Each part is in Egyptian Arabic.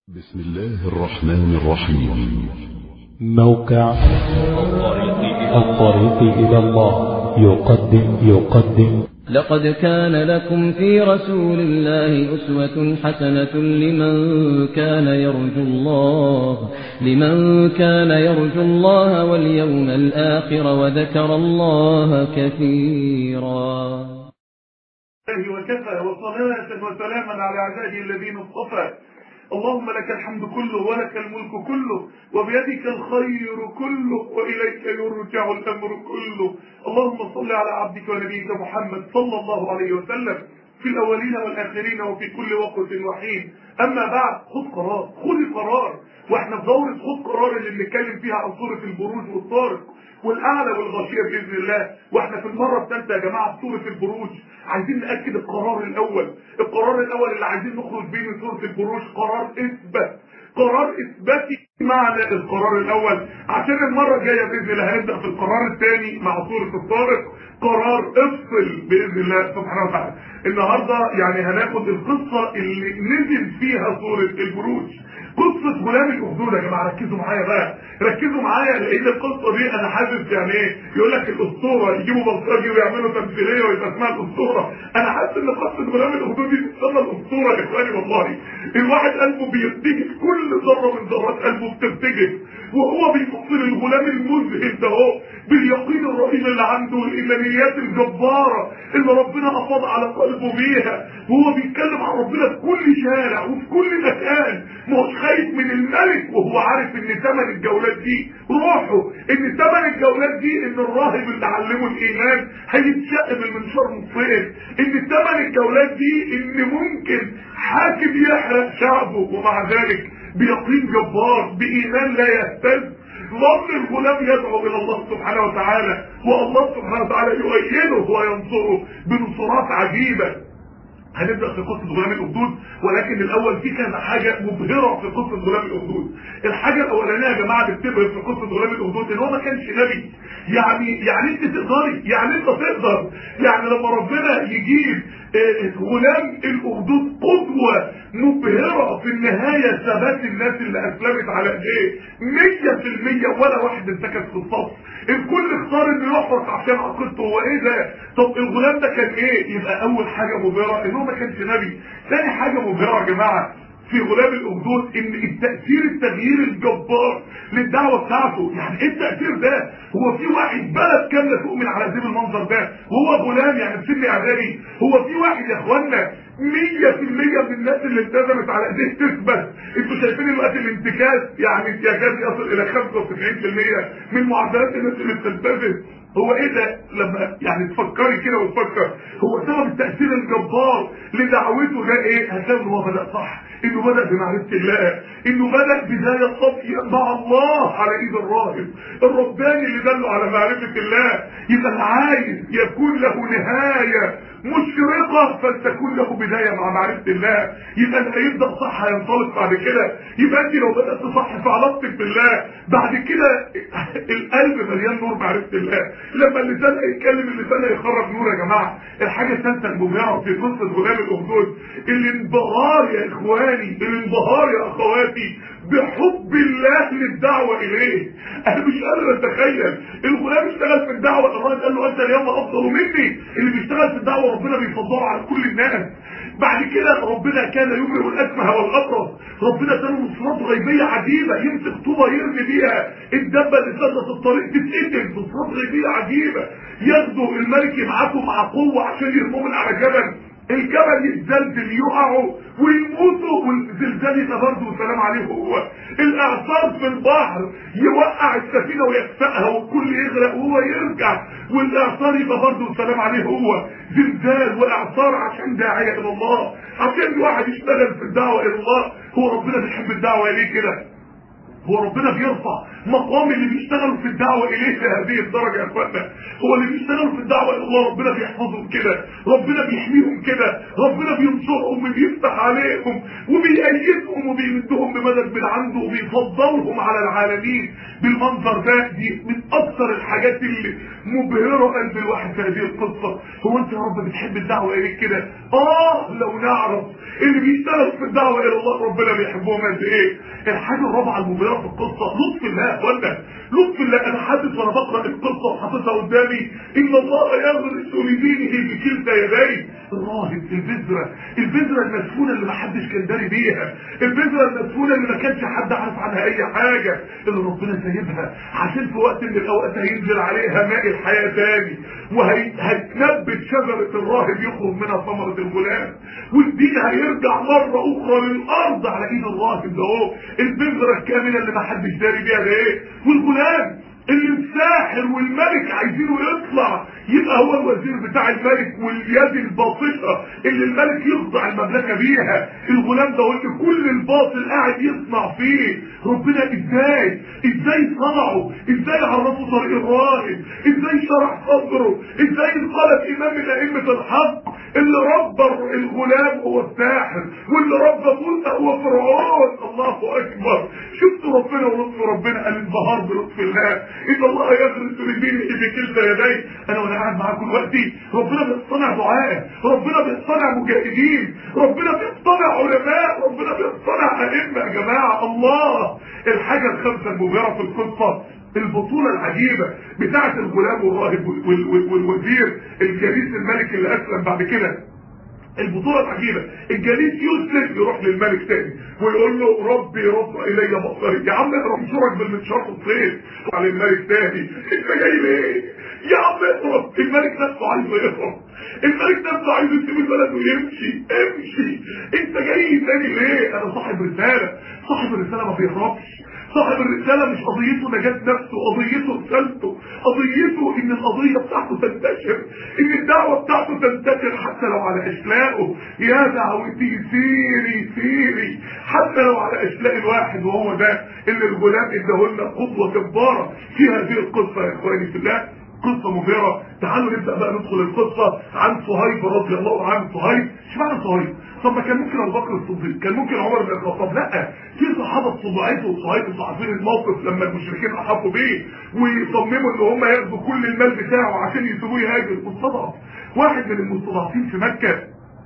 بسم الله الرحمن الرحيم موقع الطريق إلى الله يقدم يقدم لقد كان لكم في رسول الله أسوة حسنة لمن كان يرجو الله لمن كان يرجو الله واليوم الآخر وذكر الله كثيرا الله وكفى وصلاة وسلاما على عباده الذين اصطفى اللهم لك الحمد كله ولك الملك كله وبيدك الخير كله وإليك يرجع الأمر كله اللهم صل على عبدك ونبيك محمد صلى الله عليه وسلم في الأولين والآخرين وفي كل وقت وحين أما بعد خذ قرار خذ قرار واحنا في دورة خذ قرار اللي بنتكلم فيها عن سورة البروج والطارق والأعلى والغاشية بإذن الله واحنا في المرة الثالثة يا جماعة في سورة البروج عايزين نأكد القرار الأول القرار الأول اللي عايزين نخرج بيه من سورة البروج قرار إثبات قرار إثباتي معنى القرار الأول عشان المرة الجاية بإذن الله هنبدأ في القرار الثاني مع سورة الطارق قرار افصل بإذن الله سبحانه وتعالى النهاردة يعني هناخد القصة اللي نزل فيها سورة البروج قصة غلام الأخدود يا جماعة ركزوا معايا بقى ركزوا معايا لأن القصة دي أنا حاسس يعني إيه يقول لك الأسطورة يجيبوا بلطجي ويعملوا تمثيلية ويبقى اسمها الأسطورة أنا حاسس إن قصة غلام الأخدود دي تسمى الأسطورة يا إخواني والله الواحد قلبه بيرتجف كل ذرة من ذرات قلبه بترتجف وهو بيفصل الغلام المذهل ده اهو باليقين الرهيب اللي عنده والايمانيات الجباره اللي ربنا افاض على قلبه بيها وهو بيتكلم عن ربنا في كل شارع وفي كل مكان ما هوش خايف من الملك وهو عارف ان ثمن الجولات دي روحه ان ثمن الجولات دي ان الراهب اللي علمه الايمان هيتشق من المنشار نصين ان ثمن الجولات دي ان ممكن حاكم يحرق شعبه ومع ذلك بيقين جبار بإيمان لا يهتز ظل الغلام يدعو إلى الله سبحانه وتعالى والله سبحانه وتعالى يؤيده وينصره بنصرات عجيبة هنبدأ في قصة غلام الأخدود ولكن الأول في كذا حاجة مبهرة في قصة غلام الأخدود الحاجة الأولانية يا جماعة اللي بتبهر في قصة غلام الأخدود إن هو ما كانش نبي يعني يعني أنت تقدري يعني أنت تقدر يعني لما ربنا يجيب غلام الأخدود قدوة مبهرة في النهاية ثبات الناس اللي أسلمت على إيديه 100% ولا واحد انتكس في الصف الكل اختار انه يحرق عشان عقيدته هو ايه ده طب الغلام ده كان ايه يبقى اول حاجة مبهرة ان هو ما كانش نبي ثاني حاجة مبهرة يا جماعة في غلام الأخدود ان التأثير التغيير الجبار للدعوة بتاعته يعني ايه التأثير ده هو في واحد بلد كاملة تؤمن على ذيب المنظر ده وهو غلام يعني في سن اعدادي هو في واحد يا اخوانا 100% من الناس اللي التزمت على ايديه تثبت انتوا شايفين الوقت الانتكاس يعني يكاد يصل الى 95% من معدلات الناس اللي بتلتزم هو ايه ده لما يعني تفكري كده وتفكر هو سبب التأثير الجبار لدعوته ده ايه هتلاقي ان هو بدأ صح انه بدأ بمعرفة الله انه بدأ بداية صفية مع الله على ايد الراهب الرباني اللي دله على معرفة الله يبقى اللي عايز يكون له نهاية مشرقة فلتكون له بداية مع معرفة الله يبقى اللي هيبدأ صح هينطلق بعد كده يبقى انت لو بدأت صح في علاقتك بالله بعد كده القلب مليان نور معرفة الله لما اللسان هيتكلم اللسان هيخرج نور يا جماعة الحاجة الثالثة المبهرة في قصة غلام الأخدود الانبهار يا إخواني الانبهار يا أخواتي بحب الله للدعوة إليه أنا مش قادر أتخيل الغلام اشتغل في الدعوة الله قال له أنت اليوم أفضل مني اللي بيشتغل في الدعوة ربنا بيفضله على كل الناس بعد كده ربنا كان يبرئ الأكمه والأبرص ربنا اداله نصرات غيبية عجيبة يمسك طوبة يرمي بيها الدبة اللي سدت الطريق تتقتل نصرات غيبية عجيبة ياخدوا الملك يبعته مع قوة عشان يرموه من على جبل الجبل يتزلزل يقعوا ويموتوا والزلزال يبقى برضه سلام عليه هو الاعصار في البحر يوقع السفينه ويخفقها والكل يغرق وهو يرجع والاعصار يبقى برضه سلام عليه هو زلزال واعصار عشان داعيه الى الله عشان الواحد يشتغل في الدعوه الى الله هو ربنا بيحب الدعوه ليه كده هو ربنا بيرفع مقام اللي بيشتغلوا في الدعوة إليه لهذه الدرجة يا أخوانا هو اللي بيشتغلوا في الدعوة إلى الله ربنا بيحفظهم كده ربنا بيحميهم كده ربنا بينصرهم وبيفتح عليهم وبيأيدهم وبيمدهم بمدد من عنده وبيفضلهم على العالمين بالمنظر ده دي من اكثر الحاجات اللي مبهره قلب الواحد في هذه القصه هو انت يا رب بتحب الدعوه اليك كده اه لو نعرف اللي بيشتغل في الدعوه الى الله ربنا بيحبهم قد ايه الحاجه الرابعه المبهره في القصه لطف الله ولا لطف الله انا حاسس وانا بقرا القصه وحاططها قدامي ان الله يغرس لدينه بكلتا يديه الراهب البذره البذره المدفونه اللي ما حدش كان داري بيها البذره المدفونه اللي ما كانش حد عارف عنها اي حاجه اللي ربنا سايبها عشان في وقت من الاوقات هينزل عليها ماء الحياه تاني وهتنبت شجره الراهب يخرج منها ثمره الغلام والدين هيرجع مره اخرى للارض على ايد الراهب ده اهو البذره الكامله اللي ما حدش داري بيها ده ايه والغلام اللي الساحر والملك عايزينه يطلع يبقى هو الوزير بتاع الملك واليد الباطشه اللي الملك يخضع المملكه بيها الغلام ده اللي كل الباطل قاعد يصنع فيه ربنا ازاي ازاي صنعه ازاي عرفه طريق الراهب ازاي شرح صدره ازاي انقلب امام من ائمه الحق اللي ربى الغلام هو الساحر واللي ربى موسى هو فرعون الله اكبر شفتوا ربنا ولطف ربنا قال انبهار بلطف الله ان الله يغرس لدينه بكلتا يديه انا وانا قاعد معاكم دلوقتي ربنا بيصطنع دعاء ربنا بيصطنع مجاهدين ربنا بيصطنع علماء ربنا بيصطنع ائمه يا جماعه الله الحاجه الخامسه المبهره في القصه البطولة العجيبة بتاعة الغلام والراهب والوزير الجليس الملك اللي أسلم بعد كده البطولة العجيبة الجليس يسلم يروح للملك تاني ويقول له ربي رد الي بصري يا عم اقرا بصورك بالمنشار الصيف على الملك تاني انت جاي ليه يا عم اقرا الملك نفسه عايز يهرب الملك نفسه عايز يسيب البلد ويمشي امشي انت جاي تاني ليه انا صاحب رسالة صاحب الرسالة ما بيهربش صاحب الرسالة مش قضيته نجاة نفسه قضيته رسالته قضيته ان القضية بتاعته تنتشر ان الدعوة بتاعته تنتشر حتى لو على اشلاءه يا دعوتي سيري سيري حتى لو على اشلاء الواحد وهو ده اللي الغلام اداهولنا قدوة جبارة في هذه القصة يا اخواني في الله قصة مبهرة تعالوا نبدأ بقى ندخل القصة عن صهيب رضي الله عنه صهيب اشمعنى صهيب طب ما كان ممكن ابو بكر الصديق كان ممكن عمر بن الخطاب لا في صحابه صبعته وصهيب انتوا عارفين الموقف لما المشركين احاطوا بيه ويصمموا ان هم ياخدوا كل المال بتاعه عشان يسيبوه يهاجر مستضعف واحد من المستضعفين في مكه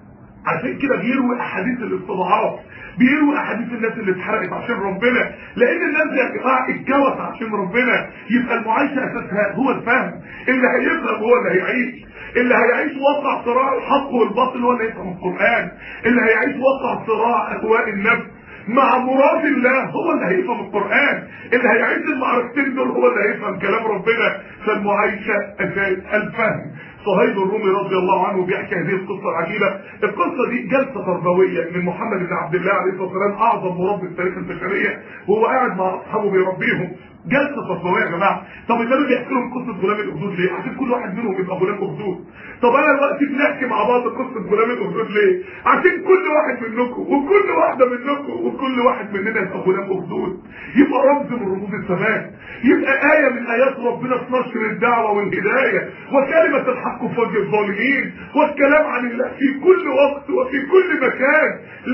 عشان كده بيروي احاديث الاستضعاف بيروي احاديث الناس اللي اتحرقت عشان ربنا لان الناس دي يا جماعه اتجوز عشان ربنا يبقى المعايشه اساسها هو الفهم اللي هيفهم هو اللي هيعيش اللي هيعيش واقع صراع الحق والباطل هو اللي يفهم القران اللي هيعيش واقع صراع اهواء النفس مع مراد الله هو اللي هيفهم القرآن اللي هيعيش المعركتين دول هو اللي هيفهم كلام ربنا فالمعايشة أساس الفهم صهيب الرومي رضي الله عنه بيحكي هذه القصة العجيبة القصة دي جلسة تربوية من محمد بن عبد الله عليه الصلاة والسلام أعظم مربي في تاريخ البشرية وهو قاعد مع أصحابه بيربيهم جلسة تربوية يا جماعة طب النبي بيحكي لهم قصة غلام الأخدود ليه؟ عشان كل واحد منهم يبقى غلام أخدود طب أنا دلوقتي بنحكي مع بعض قصة غلام الأخدود ليه؟ عشان كل واحد منكم وكل واحدة منكم وكل واحد مننا يبقى غلام أخدود يبقى رمز من رموز الثبات يبقى آية من آيات ربنا في نشر الدعوة والهداية وكلمة الحق في وجه الظالمين والكلام عن الله في كل وقت وفي كل مكان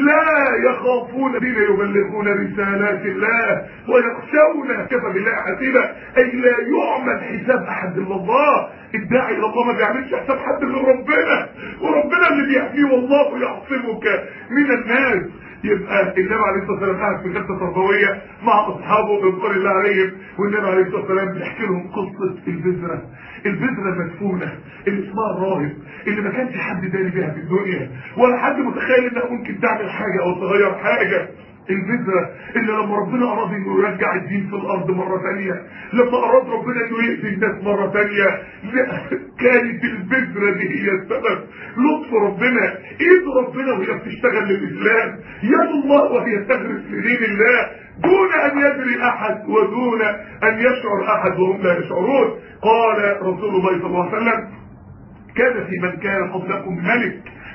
لا يخافون الذين يبلغون رسالات الله ويخشون كفى بالله حسيبا أي لا يعمل حساب أحد إلا الله الداعي إلى الله ما بيعملش حساب حد إلا ربنا وربنا اللي بيحميه والله يعصمك من الناس يبقى النبي عليه الصلاه والسلام قاعد في جلسه تربويه مع اصحابه بيذكر الله عليهم والنبي عليه الصلاه والسلام بيحكي لهم قصه البذره البذره المدفونه اللي اسمها الراهب اللي ما كانش حد داري بيها في الدنيا ولا حد متخيل انها ممكن تعمل حاجه او تغير حاجه البذرة اللي لما ربنا أراد إنه يرجع الدين في الأرض مرة تانية لما أراد ربنا إنه يأذي الناس مرة تانية كانت البذرة دي هي السبب لطف ربنا إيد ربنا وهي بتشتغل للإسلام يد الله وهي تغرس لدين الله دون أن يدري أحد ودون أن يشعر أحد وهم لا يشعرون قال رسول الله صلى الله عليه وسلم كان في من كان قبلكم ملك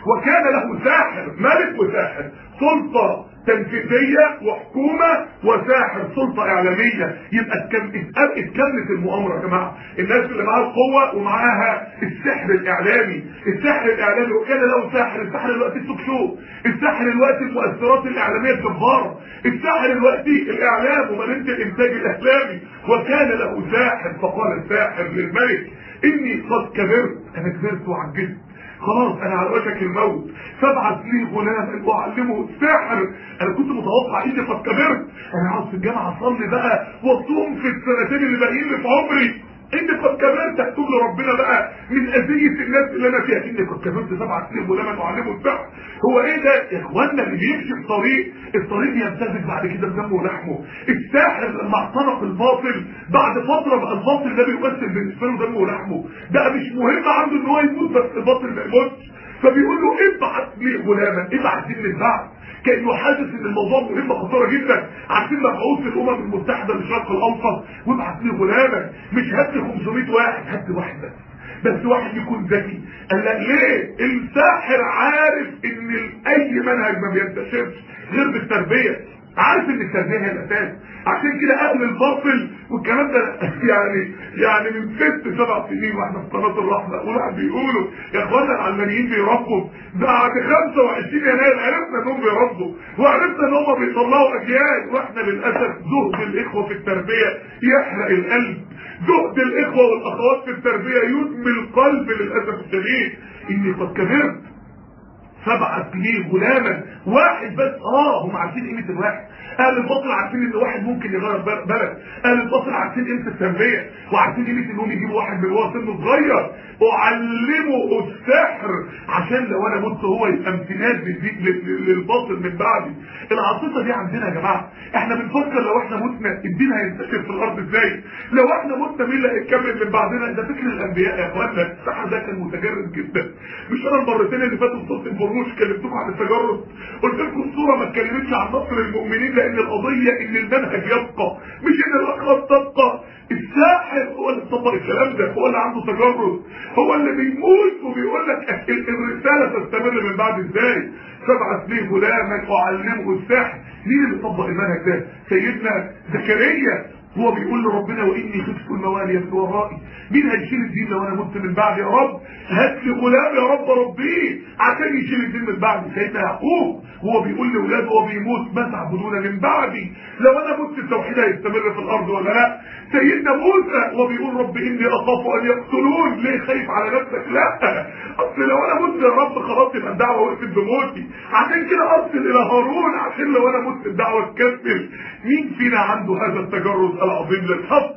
وكان له ساحر ملك وساحر سلطة تنفيذية وحكومة وساحر سلطة إعلامية يبقى اتكملت المؤامرة يا جماعة الناس اللي معاها القوة ومعاها السحر الإعلامي السحر الإعلامي وكان له ساحر السحر الوقت التوك شو السحر الوقت المؤثرات الإعلامية الجبارة السحر الوقت الإعلام ومدينة الإنتاج الإعلامي وكان له ساحر فقال الساحر للملك إني قد كبرت أنا كبرت وعجزت خلاص انا على وشك الموت فابعث لي غلام واعلمه السحر انا كنت متوقع اني قد كبرت انا عاوز في الجامعه اصلي بقى واصوم في السنتين اللي باقيين لي في عمري اني قد كبرت هتوب لربنا بقى من اذيه الناس اللي انا فيها اني قد كبرت سبع سنين غلاما واعلمه السحر هو ايه ده يا اخوانا اللي بيمشي في طريق الطريق يمتزج بعد كده بدمه ولحمه الساحر لما اعتنق الباطل بعد فتره بقى الباطل ده بيمثل بالنسبه له دمه ولحمه بقى مش مهم عنده ان هو يموت بس الباطل ما يموتش فبيقول له ابعث لي غلاما ابعث لي البعث كانه حاسس ان الموضوع مهم خطيره جدا عارفين مبعوث الامم المتحده للشرق الاوسط وابعث لي غلاما مش هات لي 500 واحد هات لي واحد بس بس واحد يكون ذكي قال لا ليه الساحر عارف ان اي منهج ما بينتشرش غير بالتربيه عارف ان التربيه هي الاساس عشان كده قبل الباطل والكلام ده يعني يعني من ست سبع سنين واحنا في قناه الرحمه والواحد بيقولوا يا اخوانا العلمانيين بيربوا بعد 25 يناير عرفنا انهم بيربوا وعرفنا ان هم بيطلعوا اجيال واحنا للاسف زهد الاخوه في التربيه يحرق القلب زهد الاخوه والاخوات في التربيه يدمي القلب للاسف الشديد اني قد كبرت فابعث ليه غلاما واحد بس اه هم عارفين قيمه الواحد اهل الباطل عارفين ان واحد ممكن يغير بلد اهل الباطل عارفين قيمه التربيه وعارفين قيمه انهم يجيبوا واحد من هو سنه صغير وعلمه السحر عشان لو انا مت هو يبقى امتناد للباطل من بعدي العاطفه دي عندنا يا جماعه احنا بنفكر لو احنا متنا الدين هينتشر في الارض ازاي لو احنا متنا مين اللي هيكمل من بعدنا ده فكر الانبياء يا اخوانا السحر ده كان متجرد جدا مش انا المرتين اللي فاتوا في صوت البروش كلمتكم عن التجرد قلت لكم الصوره ما اتكلمتش عن نصر المؤمنين لان القضيه ان المنهج يبقى مش ان الاخلاق تبقى الساحر هو اللي طبق الكلام ده هو اللي عنده تجرد هو اللي بيموت وبيقول لك الرساله تستمر من بعد ازاي فابعث لي غلاما واعلمه السحر مين اللي طبق المنهج ده سيدنا زكريا هو بيقول لربنا واني خفت الموالي من ورائي مين هيشيل الدين لو انا مت من بعد يا رب هات لي غلام يا رب ربيه عشان يشيل الدين من بعدي سيدنا يعقوب هو بيقول لاولاده وهو بيموت ما تعبدون من بعدي لو انا مت التوحيد هيستمر في الارض ولا لا سيدنا موسى وهو بيقول رب اني اخاف ان يقتلون ليه خايف على نفسك لا اصل لو انا مت يا رب خلاص يبقى الدعوه وقفت بموتي عشان كده ارسل الى هارون عشان لو انا مت الدعوه تكمل مين فينا عنده هذا التجرد العظيم للحق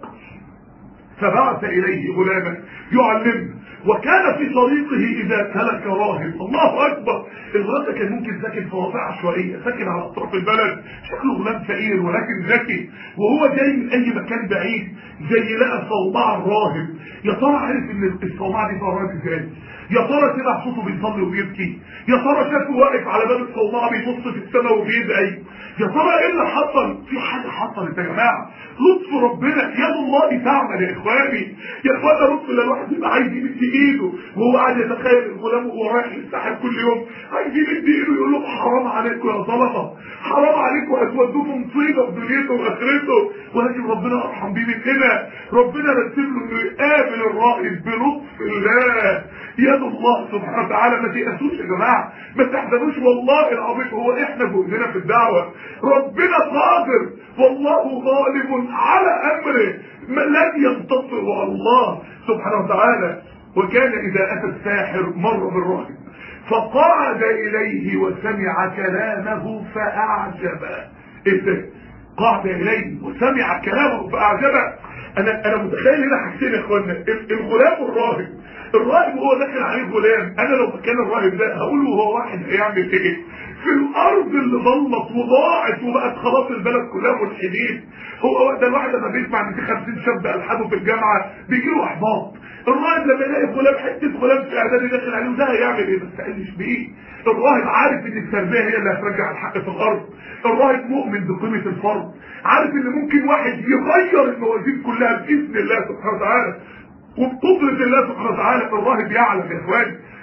فبعث اليه غلاما يعلمه وكان في طريقه اذا سلك راهب الله اكبر الغلام ده كان ممكن ساكن في مناطق عشوائيه ساكن على اطراف البلد شكله غلام فقير ولكن ذكي وهو جاي من اي مكان بعيد زي لقى صومعه الراهب يا ترى عرف ان الصومعه دي طلعت ازاي يا ترى سمع صوته بيصلي وبيبكي يا ترى شافه واقف على باب الصومعه بيبص في السماء وبيدعي يا ترى ايه اللي حصل في حاجه حصلت يا جماعه لطف ربنا يد الله تعمل يا اخواني يا اخوانا لطف لما الواحد يبقى عايز يمد ايده وهو قاعد يتخيل الغلام وهو رايح للساحل كل يوم عايز يمد ايده يقول لهم حرام عليكم يا ظلمه حرام عليكم هتودوه في مصيبه في دنيته واخرته ولكن ربنا ارحم بيه مننا ربنا رتب له انه يقابل الرائد بلطف الله يد الله سبحانه وتعالى ما تيأسوش يا جماعه ما تحزنوش والله العظيم هو احنا جهدنا في الدعوه ربنا قادر والله غالب على امره لن ينتصر على الله سبحانه وتعالى وكان اذا اتى الساحر مر بالراهب فقعد اليه وسمع كلامه فاعجبه ايه ده قعد اليه وسمع كلامه فاعجبه انا انا متخيل هنا حاجتين يا اخوانا الغلام والراهب الراهب هو داخل عليه غلام انا لو مكان الراهب ده هقول له هو واحد هيعمل ايه في الارض اللي ضلت وضاعت وبقت خلاص البلد كلها ملحدين هو ده الواحد لما بيسمع ان في 50 شاب الحدوا في الجامعه بيجي له احباط الراهب لما يلاقي غلام حته غلام في اعدادي داخل عليه ده هيعمل ايه ما تسالنيش بايه الراهب عارف ان التربيه هي اللي هترجع الحق في الارض الراهب مؤمن بقيمه الفرد عارف ان ممكن واحد يغير الموازين كلها باذن الله سبحانه وتعالى وبقدرة الله سبحانه وتعالى الراهب يعلم يا اخواني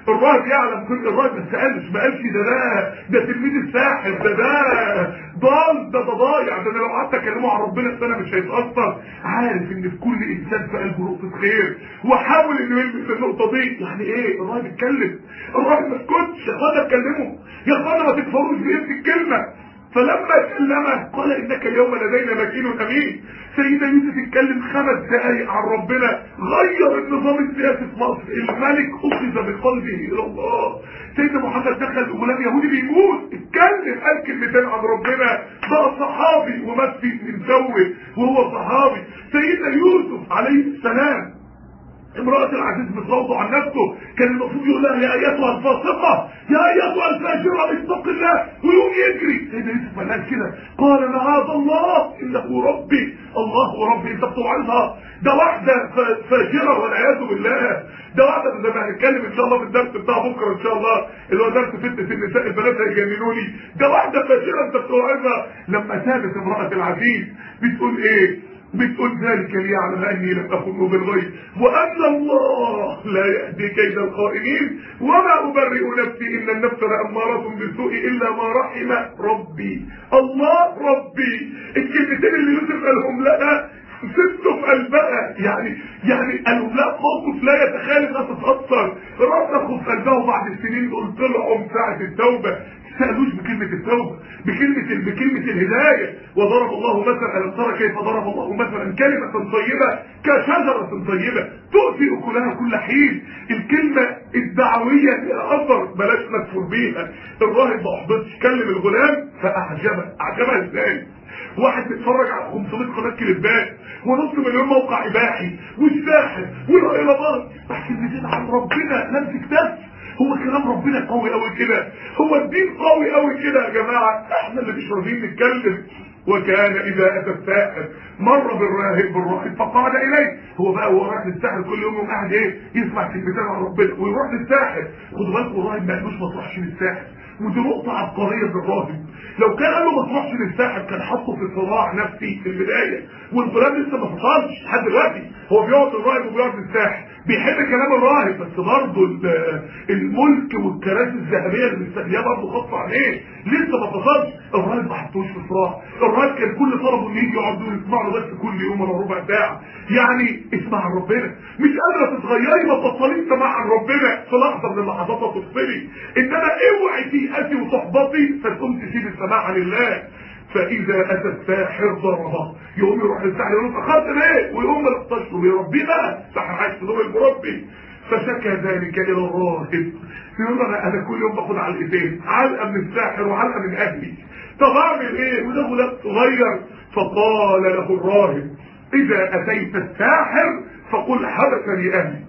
الراهب يعلم كل الراهب ما سالش ما قالش ده ده ده تلميذ الساحر ده ده ضال ده ده ضايع ده انا لو قعدت اكلمه عن ربنا السنه مش هيتاثر عارف ان في كل انسان في قلبه نقطه خير وحاول انه يلمس النقطه دي يعني ايه الراهب اتكلم الراهب ما سكتش يا اخوانا اتكلموا يا اخوانا ما تكفروش بقيمه الكلمه فلما كلمه قال انك اليوم لدينا مكين امين سيدنا يوسف اتكلم خمس دقايق عن ربنا غير النظام السياسي في مصر الملك اخذ بقلبه الى الله سيدنا محمد دخل غلام يهودي بيموت اتكلم قال كلمتين عن ربنا بقى صحابي ومات في مسوي وهو صحابي سيدنا يوسف عليه السلام امرأة العزيز بتصوته عن نفسه كان المفروض يقول لها يا ايتها الفاسقة يا ايتها الفاجرة اتق الله ويقوم يجري سيدنا يوسف قال كده قال معاذ الله انه ربي الله ربي انت بتوعظها ده واحدة فاجرة والعياذ بالله ده واحدة زي ما هنتكلم ان شاء الله في الدرس بتاع بكرة ان شاء الله اللي هو درس فتنة النساء البنات هيجننوني ده واحدة فاجرة انت بتوعظها لما سابت امرأة العزيز بتقول ايه بتقول ذلك ليعلم اني لم اخنه بالغيب وان الله لا يهدي كيد الخائنين وما ابرئ نفسي ان النفس لاماره بالسوء الا ما رحم ربي الله ربي الكلمتين اللي يوسف قالهم لها سبته في قلبها يعني يعني قالوا لا موقف لا يتخيل انها تتاثر رسخوا في قلبها بعد السنين دول طلعوا من ساعه التوبه سألوش بكلمة التوبة بكلمة بكلمة الهداية وضرب الله مثلا ألم ترى كيف ضرب الله مثلا كلمة طيبة كشجرة طيبة تؤتي أكلها كل حين الكلمة الدعوية أثر بلاش نكفر بيها الراهب ما أحبطش كلم الغلام فأعجبه أعجبها إزاي واحد بيتفرج على 500 قناه كليبات ونص مليون موقع اباحي والساحر والهيلبات بس كلمتين عن ربنا لم تكتب هو كلام ربنا قوي قوي كده هو الدين قوي قوي كده يا جماعه احنا اللي مش راضيين نتكلم وكان اذا اتى الساحر مر بالراهب بالراهب فقعد اليه هو بقى هو رايح للساحر كل يوم يوم قاعد ايه يسمع كلمتين عن ربنا ويروح للساحر خدوا بالكم الراهب ما قالوش ما تروحش للساحر ودي نقطة عبقرية بالراهب لو كان قال له ما تروحش للساحر كان حطه في صراع نفسي في البداية والغلام لسه ما فصلش لحد دلوقتي هو بيقعد الراهب وبيقعد للساحر بيحب كلام الراهب بس برضه الملك والكراسي الذهبيه اللي مستنياه برضه خاصه عليه لسه ما فصلش الراهب ما حطوش في صراع الراهب كان كل طلبه انه يجي يقعد يسمع له بس كل يوم ولا ربع ساعه يعني اسمع عن ربنا مش قادره تتغيري ما تبطليش سماع عن ربنا في لحظه من اللحظات تفصلي انما اوعي تيأسي وتحبطي فتقوم تسيب السماع عن الله فاذا اتى الساحر ضربه يقوم يروح للساحر يقول له اتاخرت ليه ويقوم يلطشه ويربيه بقى الساحر عايز تدور المربي فشكى ذلك الى الراهب يقول انا انا كل يوم باخد علقتين علقه من الساحر وعلقه من اهلي طب اعمل ايه وده غلام صغير فقال له الراهب اذا اتيت الساحر فقل حبسني اهلي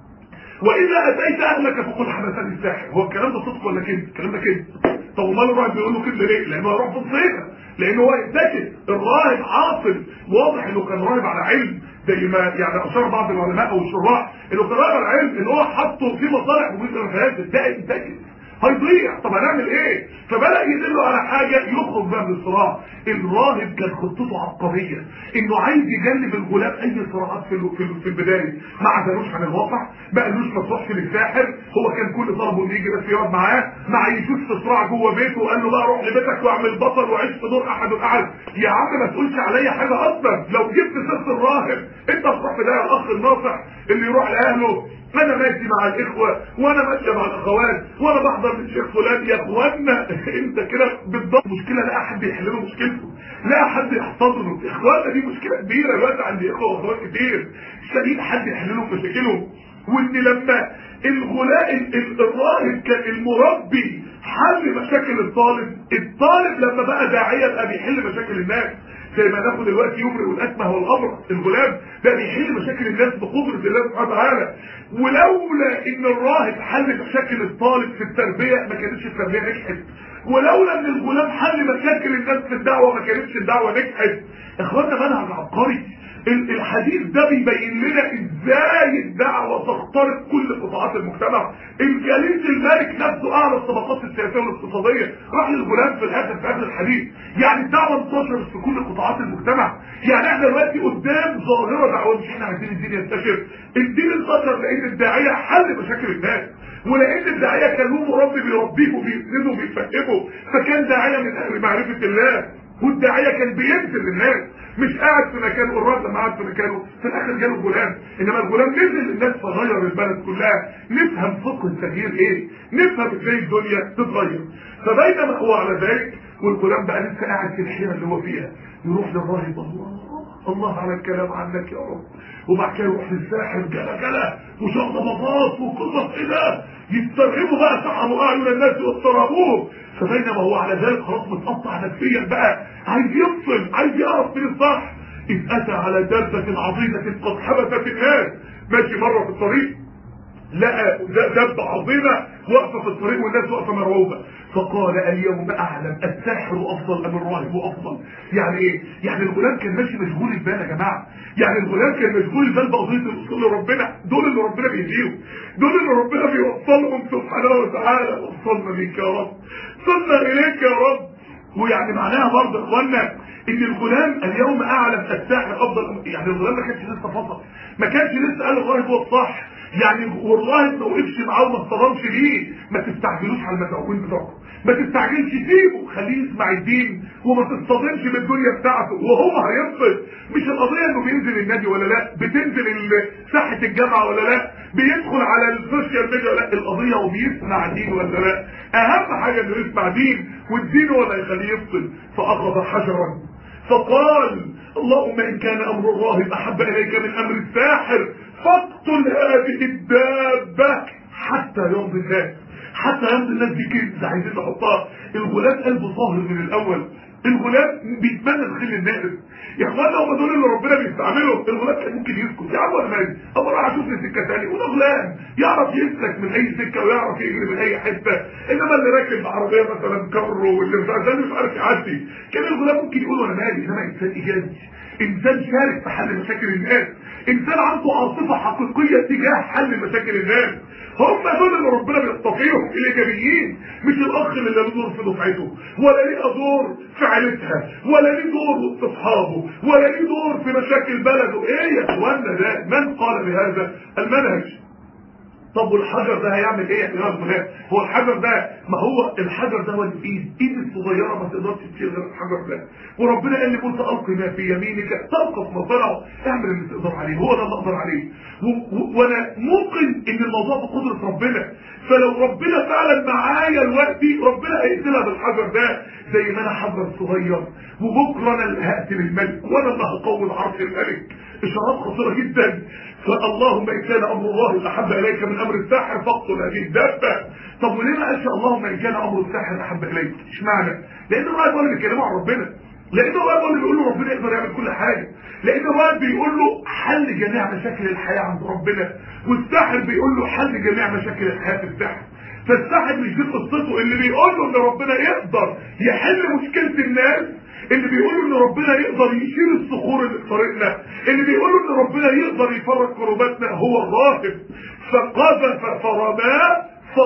واذا اتيت اهلك فقل حبسني الساحر هو الكلام ده صدق ولا كده الكلام ده كده طب امال الراهب بيقول له كده ليه لانه هيروح في الصيغه لانه هو يتكل الراهب عاطل واضح انه كان راهب على علم زي ما يعني اشار بعض العلماء او الشراح انه كان راهب على علم ان هو حطه في مصالح وجزء من الحياه ده يتكل هيضيع طب هنعمل ايه فبدا يدله على حاجه يخرج بقى من الصراع الراهب كان خطته عبقريه انه عايز يجنب الغلام اي صراعات في في, في البدايه ما عزلوش عن الواقع ما قالوش ما تروحش للساحر هو كان كل طلبه انه يجي بس يقعد معاه ما عيشوش في صراع جوه بيته وقال له بقى روح لبيتك واعمل بطل وعيش في دور احد الاعز يا عم ما تقولش عليا حاجه اصلا لو جبت سيره الراهب انت الصح ده الاخ الناصح اللي يروح لاهله انا ماشي مع الاخوة وانا ماشي مع الاخوات وانا بحضر من شيخ فلان يا اخوانا انت كده بالضبط مشكله لا حد يحل له مشكلته لا حد يحتضنه اخوانا دي مشكله كبيره دلوقتي عندي اخوه واخوات كتير مش لاقيين حد يحل لهم مشاكلهم وان لما الغلاء الراهب كان المربي حل مشاكل الطالب الطالب لما بقى داعيه بقى بيحل مشاكل الناس زي ما ناخد دلوقتي يبرئ والاكمه والابرص الغلام ده بيحل مشاكل الناس بقدره الله سبحانه وتعالى ولولا ان الراهب حل مشاكل الطالب في التربيه ما كانتش التربيه نجحت ولولا ان الغلام حل مشاكل الناس في الدعوه ما كانتش الدعوه نجحت اخوانا منهج عبقري الحديث ده بيبين لنا ازاي الدعوه تخترق كل قطاعات المجتمع الجليس الملك نفسه اعلى الطبقات السياسيه والاقتصاديه راح للغلام في الاخر في اخر الحديث يعني الدعوه انتشرت في كل قطاعات المجتمع يعني احنا دلوقتي قدام ظاهره دعوه مش احنا عايزين الدين ينتشر الدين انتشر لان الداعيه حل مشاكل الناس ولان الداعيه كان له مربي بيربيه وبيسنده وبيفهمه فكان داعيه من اهل معرفه الله والداعيه كان بينزل للناس مش قاعد في مكانه الراجل لما قعد في مكانه في الاخر جاله الغلام انما الغلام نزل للناس فغير البلد كلها نفهم فقه التغيير ايه نفهم ازاي الدنيا تتغير فبينما هو على ذلك والغلام بقى لسه قاعد في الحيره اللي هو فيها يروح للراهب الله الله على الكلام عنك يا رب وبعد كده يروح للساحر جلا جلا وشخبطات وقصص ايه ده يسترهبوا بقى سحروا اعين الناس واضطربوه فبينما هو على ذلك خلاص متقطع نفسيا بقى عايز يفصل عايز يعرف من الصح اذ اتى على دابه عظيمه قد حبست الناس ماشي مره في الطريق لقى دابه عظيمه واقفه في الطريق والناس واقفه مرعوبه فقال اليوم اعلم الساحر افضل ام الراهب افضل يعني ايه يعني الغلام كان ماشي مشغول البال يا جماعه يعني الغلام كان مشغول البال بقضيه الوصول لربنا دول اللي ربنا بيهديهم دول اللي ربنا بيوصلهم سبحانه وتعالى وصلنا بيك يا رب صلنا اليك يا رب ويعني معناها برضه يا اخوانا ان الغلام اليوم اعلم الساحر افضل يعني الغلام ما كانش لسه فصل ما كانش لسه قال الراهب هو الصح يعني والراهب ما وقفش معاه وما اصطدمش ليه ما تستعجلوش على المدعوين بتوعكم ما تستعجلش سيبه خليه يسمع الدين وما تصطدمش بالدنيا بتاعته وهو هيفصل مش القضيه انه بينزل النادي ولا لا بتنزل ساحه الجامعه ولا لا بيدخل على السوشيال ميديا ولا لا القضيه هو بيسمع دين ولا لا اهم حاجه انه يسمع دين والدين ولا يخليه يفصل فاخذ حجرا فقال اللهم ان كان امر الراهب احب اليك من امر الساحر فاقتل هذه الدابه حتى يرضي الناس حتى يرضي الناس دي كده عايزين نحطها الغلام قلبه طاهر من الاول الغلام بيتمنى الخير للناس يا اخوانا هم دول اللي ربنا بيستعملهم الغلام كان ممكن يسكت يا عم انا مالي اما راح اشوف لي سكه ثانيه وده غلام يعرف يسلك من اي سكه ويعرف يجري من اي حته انما اللي راكب عربيه مثلا كارو واللي مش عارف مش عارف يعدي كان الغلام ممكن يقول انا مالي انما انسان ايجابي انسان شارك في حل مشاكل الناس انسان عنده عاطفه حقيقيه تجاه حل مشاكل الناس هم دول اللي ربنا بيصطفيهم الايجابيين مش الاخ اللي لا له دور في دفعته ولا ليه دور في عيلتها ولا ليه دور وسط اصحابه ولا ليه دور في مشاكل بلده ايه يا اخوانا ده من قال بهذا المنهج طب والحجر ده هيعمل ايه يا جماعه هو الحجر ده ما هو الحجر ده هو الايد ايد الصغيره ما تقدرش تشيل غير الحجر ده وربنا قال لموسى القي ما في يمينك تلقف مصنعه اعمل اللي تقدر عليه هو ده اللي اقدر عليه وانا موقن ان الموضوع بقدره ربنا فلو ربنا فعلا معايا دلوقتي ربنا هيقتلها بالحجر ده زي ما انا حجر صغير وبكره انا اللي هقتل الملك وانا اللي هقوم عرش الملك اشارات خطيره جدا فاللهم ان كان امر الله احب اليك من امر الساحر فاقتل هذه الدابه طب وليه ما قالش اللهم ان كان امر الساحر احب اليك اشمعنى لان الراجل هو اللي بيتكلموا عن ربنا لان الراجل هو اللي بيقول له ربنا يقدر يعمل كل حاجه لان الراجل بيقول له حل جميع مشاكل الحياه عند ربنا والساحر بيقول له حل جميع مشاكل الحياه في السحر فالساحر مش دي قصته اللي بيقول له ان ربنا يقدر يحل مشكله الناس اللي بيقولوا ان ربنا يقدر يشيل الصخور اللي في طريقنا اللي بيقولوا ان ربنا يقدر يفرج كروباتنا هو الراهب فقذف فرماه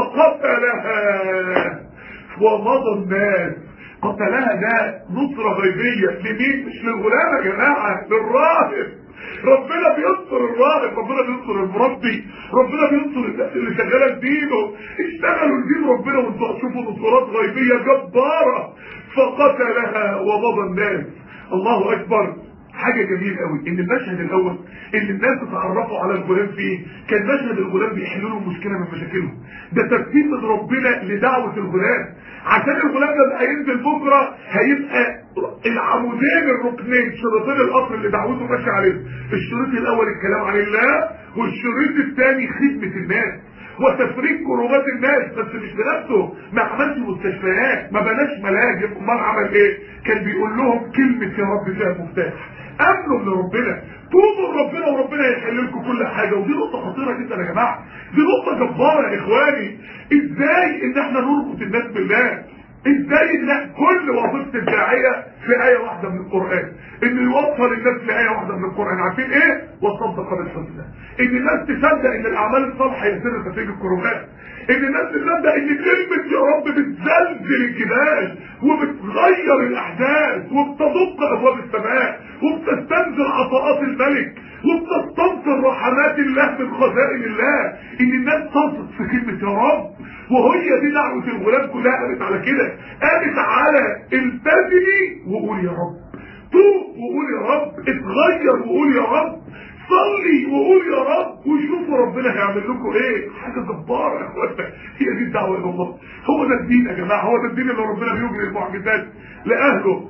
فقتلها ومضى الناس قتلها ده نصرة غيبية لمين مش للغلام يا جماعة للراهب ربنا بينصر الراهب ربنا بينصر المربي ربنا بينصر الناس اللي شغاله بدينه اشتغلوا لدين ربنا وانتوا هتشوفوا نصرات غيبيه جباره فقتلها ومضى الناس الله اكبر حاجة جميلة قوي ان المشهد الاول اللي الناس اتعرفوا على الغلام فيه كان مشهد الغلام بيحل لهم مشكلة من مشاكلهم ده ترتيب من ربنا لدعوة الغلام عشان الغلام ده هينزل بكرة هيبقى العمودين الركنين شريطين القطر اللي دعوته ماشي عليهم الشريط الاول الكلام عن الله والشريط الثاني خدمة الناس وتفريق كروبات الناس بس مش بنفسه ما عملش مستشفيات ما بناش ملاجئ امال عمل ايه كان بيقول لهم كلمة يا رب فيها مفتاح امنوا من ربنا توبوا لربنا وربنا يحل لكم كل حاجه ودي نقطه خطيره جدا يا جماعه دي نقطه جباره يا اخواني ازاي ان احنا نربط الناس بالله ازاي الناس كل وظيفه الداعيه في ايه واحده من القران انه يوصل الناس لايه واحده من القران عارفين ايه وصدق بالحسنى ان الناس تصدق ان الاعمال الصالحه هي سر تفريج الكروبات ان الناس تصدق ان كلمه يا رب بتزلزل الجبال وبتغير الاحداث وبتدق ابواب السماء وبتستنزل عطاءات الملك وبتستنصر رحمات الله من خزائن الله ان الناس تثق في كلمه يا رب وهي دي دعوه الغلام كلها قامت على كده قامت على التزمي وقول يا رب توب وقول يا رب اتغير وقول يا رب صلي وقول يا رب وشوفوا ربنا هيعمل لكم ايه حاجه جباره يا اخوانا هي دي الدعوه الى الله هو ده الدين يا جماعه هو ده الدين اللي ربنا بيجري المعجزات لاهله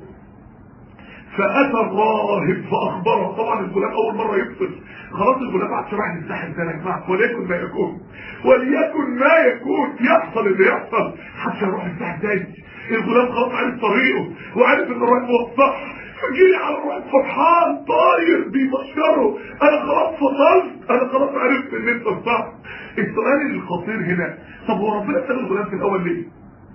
فاتى الراهب فاخبره طبعا الغلام اول مره يفصل خلاص الغلام قعد شبه الساحر ده يا جماعه وليكن ما يكون وليكن ما يكون يحصل اللي يحصل حتى يروح الساحر تاني الغلام خلاص عارف طريقه وعارف ان الراهب هو الصح فجري على الراهب فرحان طاير بيبشره انا خلاص فصلت انا خلاص عرفت ان انت الصح السؤال الخطير هنا طب هو ربنا ساب الغلام في الاول ليه؟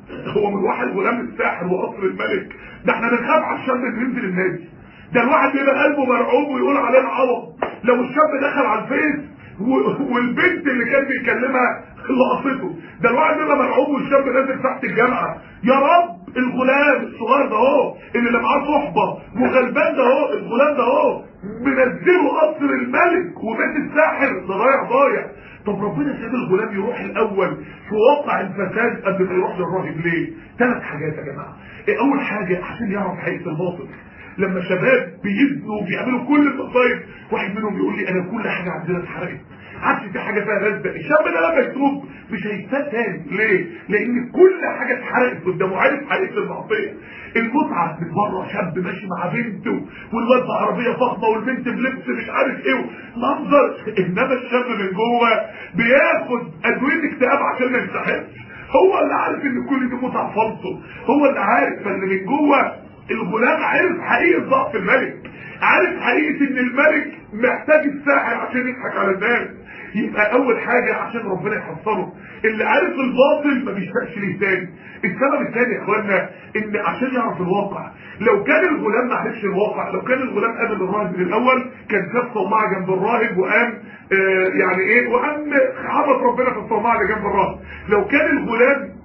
هو من واحد غلام الساحر وقصر الملك ده احنا بنخاف على الشاب اللي ينزل النادي ده الواحد بيبقى قلبه مرعوب ويقول عليه العوض لو الشاب دخل على الفيس و- والبنت اللي كان بيكلمها لقطته ده الواحد بيبقى مرعوب والشاب نازل تحت الجامعه يا رب الغلام الصغير ده اهو اللي لا معاه صحبه وغلبان ده اهو الغلام ده اهو منزله قصر الملك وبيت الساحر ده ضايع ضايع طب ربنا ساب الغلام يروح الاول في واقع الفساد قبل ما يروح للراهب ليه؟ ثلاث حاجات يا جماعه إيه اول حاجه عشان يعرف حقيقه الباطل لما شباب بيبنوا وبيعملوا كل المصايب واحد منهم يقول لي انا كل حاجه عندنا اتحرقت عادش في حاجه فيها لازمه الشاب ده لما يتوب مش هيتساب تاني ليه؟ لان كل حاجه اتحرقت قدامه عارف حقيقه المعصيه المتعه من بره شاب ماشي مع بنته والواد بعربيه فخمه والبنت بلبس مش عارف ايه منظر انما الشاب من جوه بياخد ادويه اكتئاب عشان ما يستحقش هو اللي عارف ان كل دي متعه فالصه هو اللي عارف فاللي من جوه الغلام عارف حقيقه ضعف الملك عارف حقيقه ان الملك محتاج الساحر عشان يضحك على الناس يبقى اول حاجه عشان ربنا يحصله اللي عارف الباطل ما بيشتاقش ليه تاني السبب الثاني يا اخوانا ان عشان يعرف الواقع لو كان الغلام ما عرفش الواقع لو كان الغلام قابل الراهب من الاول كان ساب صومعه جنب الراهب وقام آه يعني ايه وقام عبد ربنا في الصومعه اللي جنب الراهب لو كان الغلام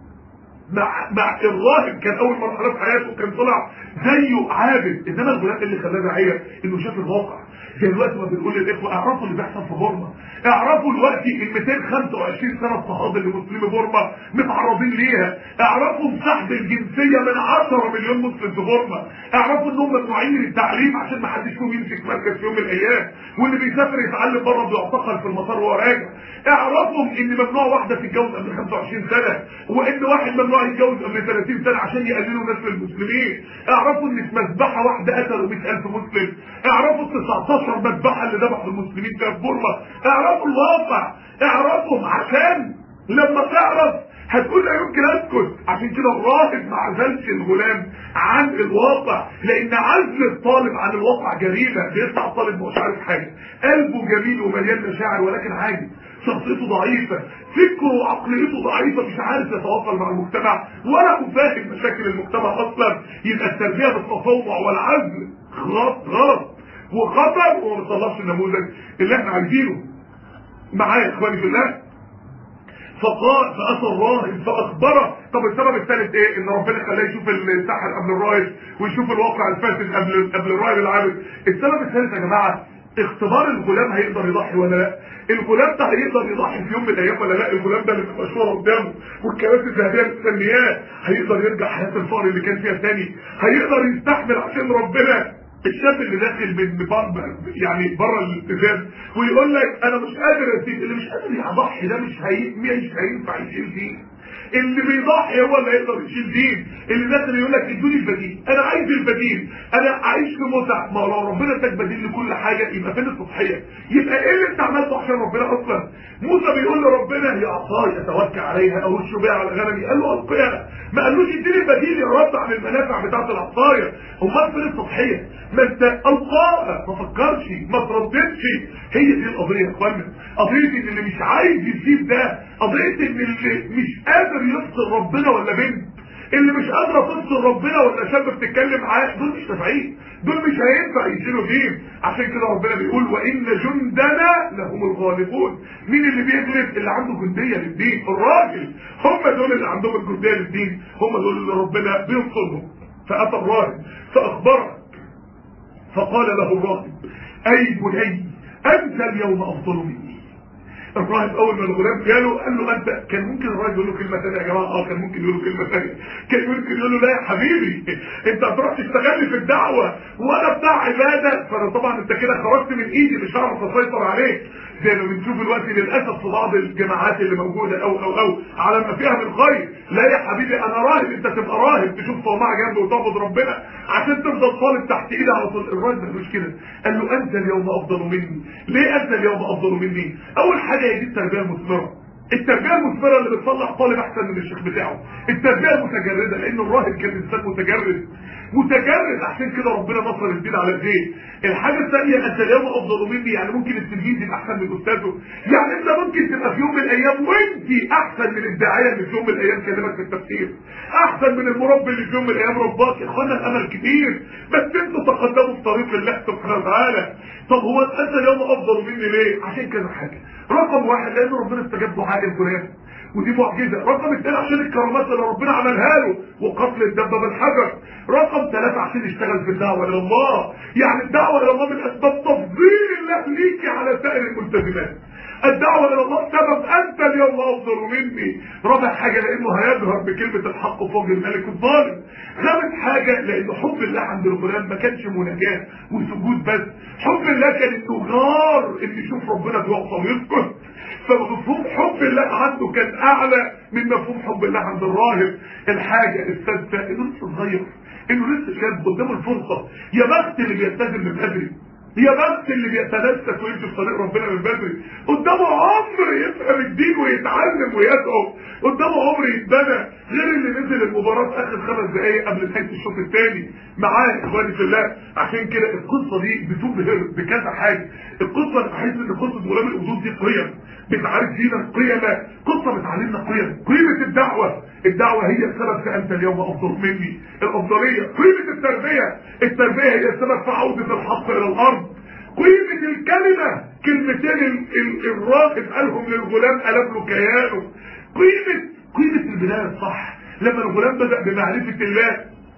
مع مع الراهب كان اول مرحله في حياته كان طلع زيه عابد انما الغلام اللي خلاه داعيه انه شاف الواقع زي الوقت ما بنقول للاخوه اعرفوا اللي بيحصل في بورما اعرفوا الوقت ال 225 سنه اضطهاد اللي مسلمي بورما متعرضين ليها اعرفوا مساحه الجنسيه من 10 مليون مسلم في بورما اعرفوا انهم ممنوعين من التعليم عشان ما حدش فيهم يمسك مركز في يوم من الايام واللي بيسافر يتعلم بره بيعتقل في المطار وهو راجع اعرفوا ان ممنوع واحده تتجوز قبل 25 سنه وان واحد ممنوع يتجوز قبل 30 سنه عشان يقللوا نسل المسلمين اعرفوا ان في مذبحه واحده قتلوا 100000 مسلم اعرفوا ال 19 مذبحه اللي ذبحوا المسلمين في بورما اعرفوا الواقع اعرفهم عشان لما تعرف هتقول لا يمكن اسكت عشان كده الراهب ما عزلش الغلام عن الواقع لان عزل الطالب عن الواقع جريمه بيطلع الطالب مش عارف حاجه قلبه جميل ومليان مشاعر ولكن عادي شخصيته ضعيفة فكره وعقليته ضعيفة مش عارف يتواصل مع المجتمع ولا مفاهم مشاكل المجتمع اصلا يبقى التربية بالتطوع والعزل غلط غلط وخطر وما بيطلعش النموذج اللي احنا عايزينه معايا يا اخواني في الله فقال فأتى الراهب فأخبره طب السبب الثالث ايه ان ربنا خلاه يشوف الساحر قبل الراهب ويشوف الواقع الفاسد قبل قبل الراهب العابد السبب الثالث يا جماعه اختبار الغلام هيقدر يضحي ولا لا الغلام ده هيقدر يضحي في يوم من الايام ولا لا الغلام ده اللي في مشروع قدامه والكراسي الذهبيه مستنياه هيقدر يرجع حياه الفقر اللي كان فيها تاني هيقدر يستحمل عشان ربنا الشاب اللي داخل من بره يعني بره الالتزام ويقول لك انا مش قادر اسيب اللي مش قادر يضحي ده مش هي مش هينفع يشيل دين اللي بيضحي هو اللي يقدر يشيل دين اللي الناس اللي يقول لك ادوني البديل انا عايز البديل انا عايش في متع ما هو لو ربنا اداك بديل لكل حاجه يبقى فين التضحيه يبقى ايه اللي انت عملته عشان ربنا اصلا موسى بيقول لربنا يا عصاي اتوكل عليها او بيها على غنمي قال له القيها ما قالوش اديني البديل يا رب عن المنافع بتاعت العصايه امال فين التضحيه ما انت القاها ما فكرش ما ترددش هي دي القضيه يا اخوانا قضيه ان اللي مش عايز يسيب ده قضيه ان اللي مش قادر يفصل ربنا ولا بنت اللي مش قادره تفصل ربنا ولا شاب بتتكلم معاه دول مش نافعين دول مش هينفع يشيلوا دين عشان كده ربنا بيقول وان جندنا لهم الغالبون مين اللي بيغلب اللي عنده جنديه للدين الراجل هم دول اللي عندهم الجنديه للدين هم دول اللي ربنا بينصرهم فاتى الراهب فاخبره فقال له الراهب اي بني انت اليوم افضل مني الراهب اول ما الغلام جاله قال له انت كان ممكن الراهب يقول له كلمه ثانيه يا جماعه اه كان ممكن يقول له كلمه ثانيه كان ممكن يقول له لا يا حبيبي انت هتروح تشتغل لي في الدعوه وانا بتاع عباده فانا طبعا انت كده خرجت من ايدي مش هعرف اسيطر عليك زي ما بنشوف دلوقتي للاسف في بعض الجماعات اللي موجوده او او او على ما فيها من خير لا يا حبيبي انا راهب انت تبقى راهب تشوف طماع جنبه وتعبد ربنا عشان تفضل طالب تحت ايدي على طول الراجل مش كده قال له انت اليوم افضل مني ليه انت اليوم افضل مني اول حاجه هي دي التربيه المثمره التربيه المثمره اللي بتطلع طالب احسن من الشيخ بتاعه التربيه المتجرده لان الراهب كان انسان متجرد متجرد عشان كده ربنا نصر الدين على الدين الحاجه الثانيه انت اليوم افضل مني يعني ممكن التلميذ يبقى احسن من استاذه يعني انت ممكن تبقى في يوم من الايام وانت احسن من الداعيه اللي في يوم من الايام كلمك في التفسير احسن من المربي اللي في يوم من الايام رباك يا اخوانا الامل كبير بس انتوا تقدموا في طريق الله سبحانه وتعالى طب هو انت اليوم افضل مني ليه عشان كذا حاجه رقم واحد لان ربنا استجاب دعاء الفلان ودي معجزه رقم اثنين عشان الكرامات اللي ربنا عملها له وقتل الدبه بالحجر رقم ثلاثة عشان يشتغل في الدعوه الى الله يعني الدعوه الى الله من اسباب تفضيل الله ليكي على سائر الملتزمات الدعوة إلى الله سبب أنت اليوم أفضل مني رابع حاجة لأنه هيظهر بكلمة الحق فوق الملك الظالم خامس حاجة لأنه حب الله عند الغلام ما كانش مناجاة وسجود بس حب الله كان إنه غار إن يشوف ربنا بيعصى ويسكت فمفهوم حب الله عنده كان أعلى من مفهوم حب الله عند الراهب الحاجة السادسة إنه لسه صغير إنه لسه شاب قدامه الفرصة يا بخت اللي بيلتزم من بدري يا بخت اللي بيتنسك ويمشي في طريق ربنا من بدري قدامه عمر يفهم الدين ويتعلم ويدعو قدامه عمر يتبنى غير اللي نزل المباراة في اخر خمس دقايق قبل نهاية الشوط الثاني معاه اخواني في الله عشان كده القصة دي بتبهر بكذا حاجة القصة بحيث ان قصة غلام القدود دي قيم بتعرف فينا قيمة قصة بتعلمنا قيم قيمة الدعوة الدعوة هي السبب في انت اليوم افضل مني الافضلية قيمة التربية التربية هي السبب في عودة الحق الى الارض قيمة الكلمة كلمتين الراغب قالهم للغلام قلب له كيانه قيمة قيمة البداية الصح لما الغلام بدأ بمعرفة الله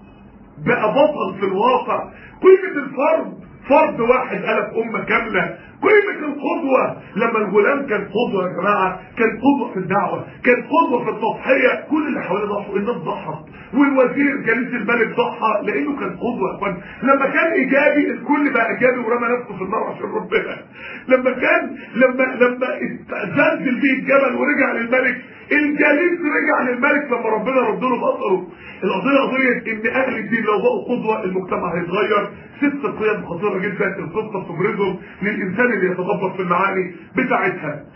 بقى بطل في الواقع قيمة الفرد فرد واحد قلب أمة كاملة قيمة القدوة لما الغلام كان قدوة يا جماعة كان قدوة في الدعوة كان قدوة في التضحية كل اللي حواليه ضحوا الناس ضحت والوزير جليس الملك ضحى لانه كان قدوة يا اخوان لما كان ايجابي الكل بقى ايجابي ورمى نفسه في النار عشان ربنا لما كان لما لما زلزل بيه الجبل ورجع للملك الجليس رجع للملك لما ربنا رد له بصره القضيه قضيه ان اهل الدين لو بقوا قدوه المجتمع هيتغير ست قيم خطيره جدا القصه تبرزهم للانسان اللي يتدبر في المعاني بتاعتها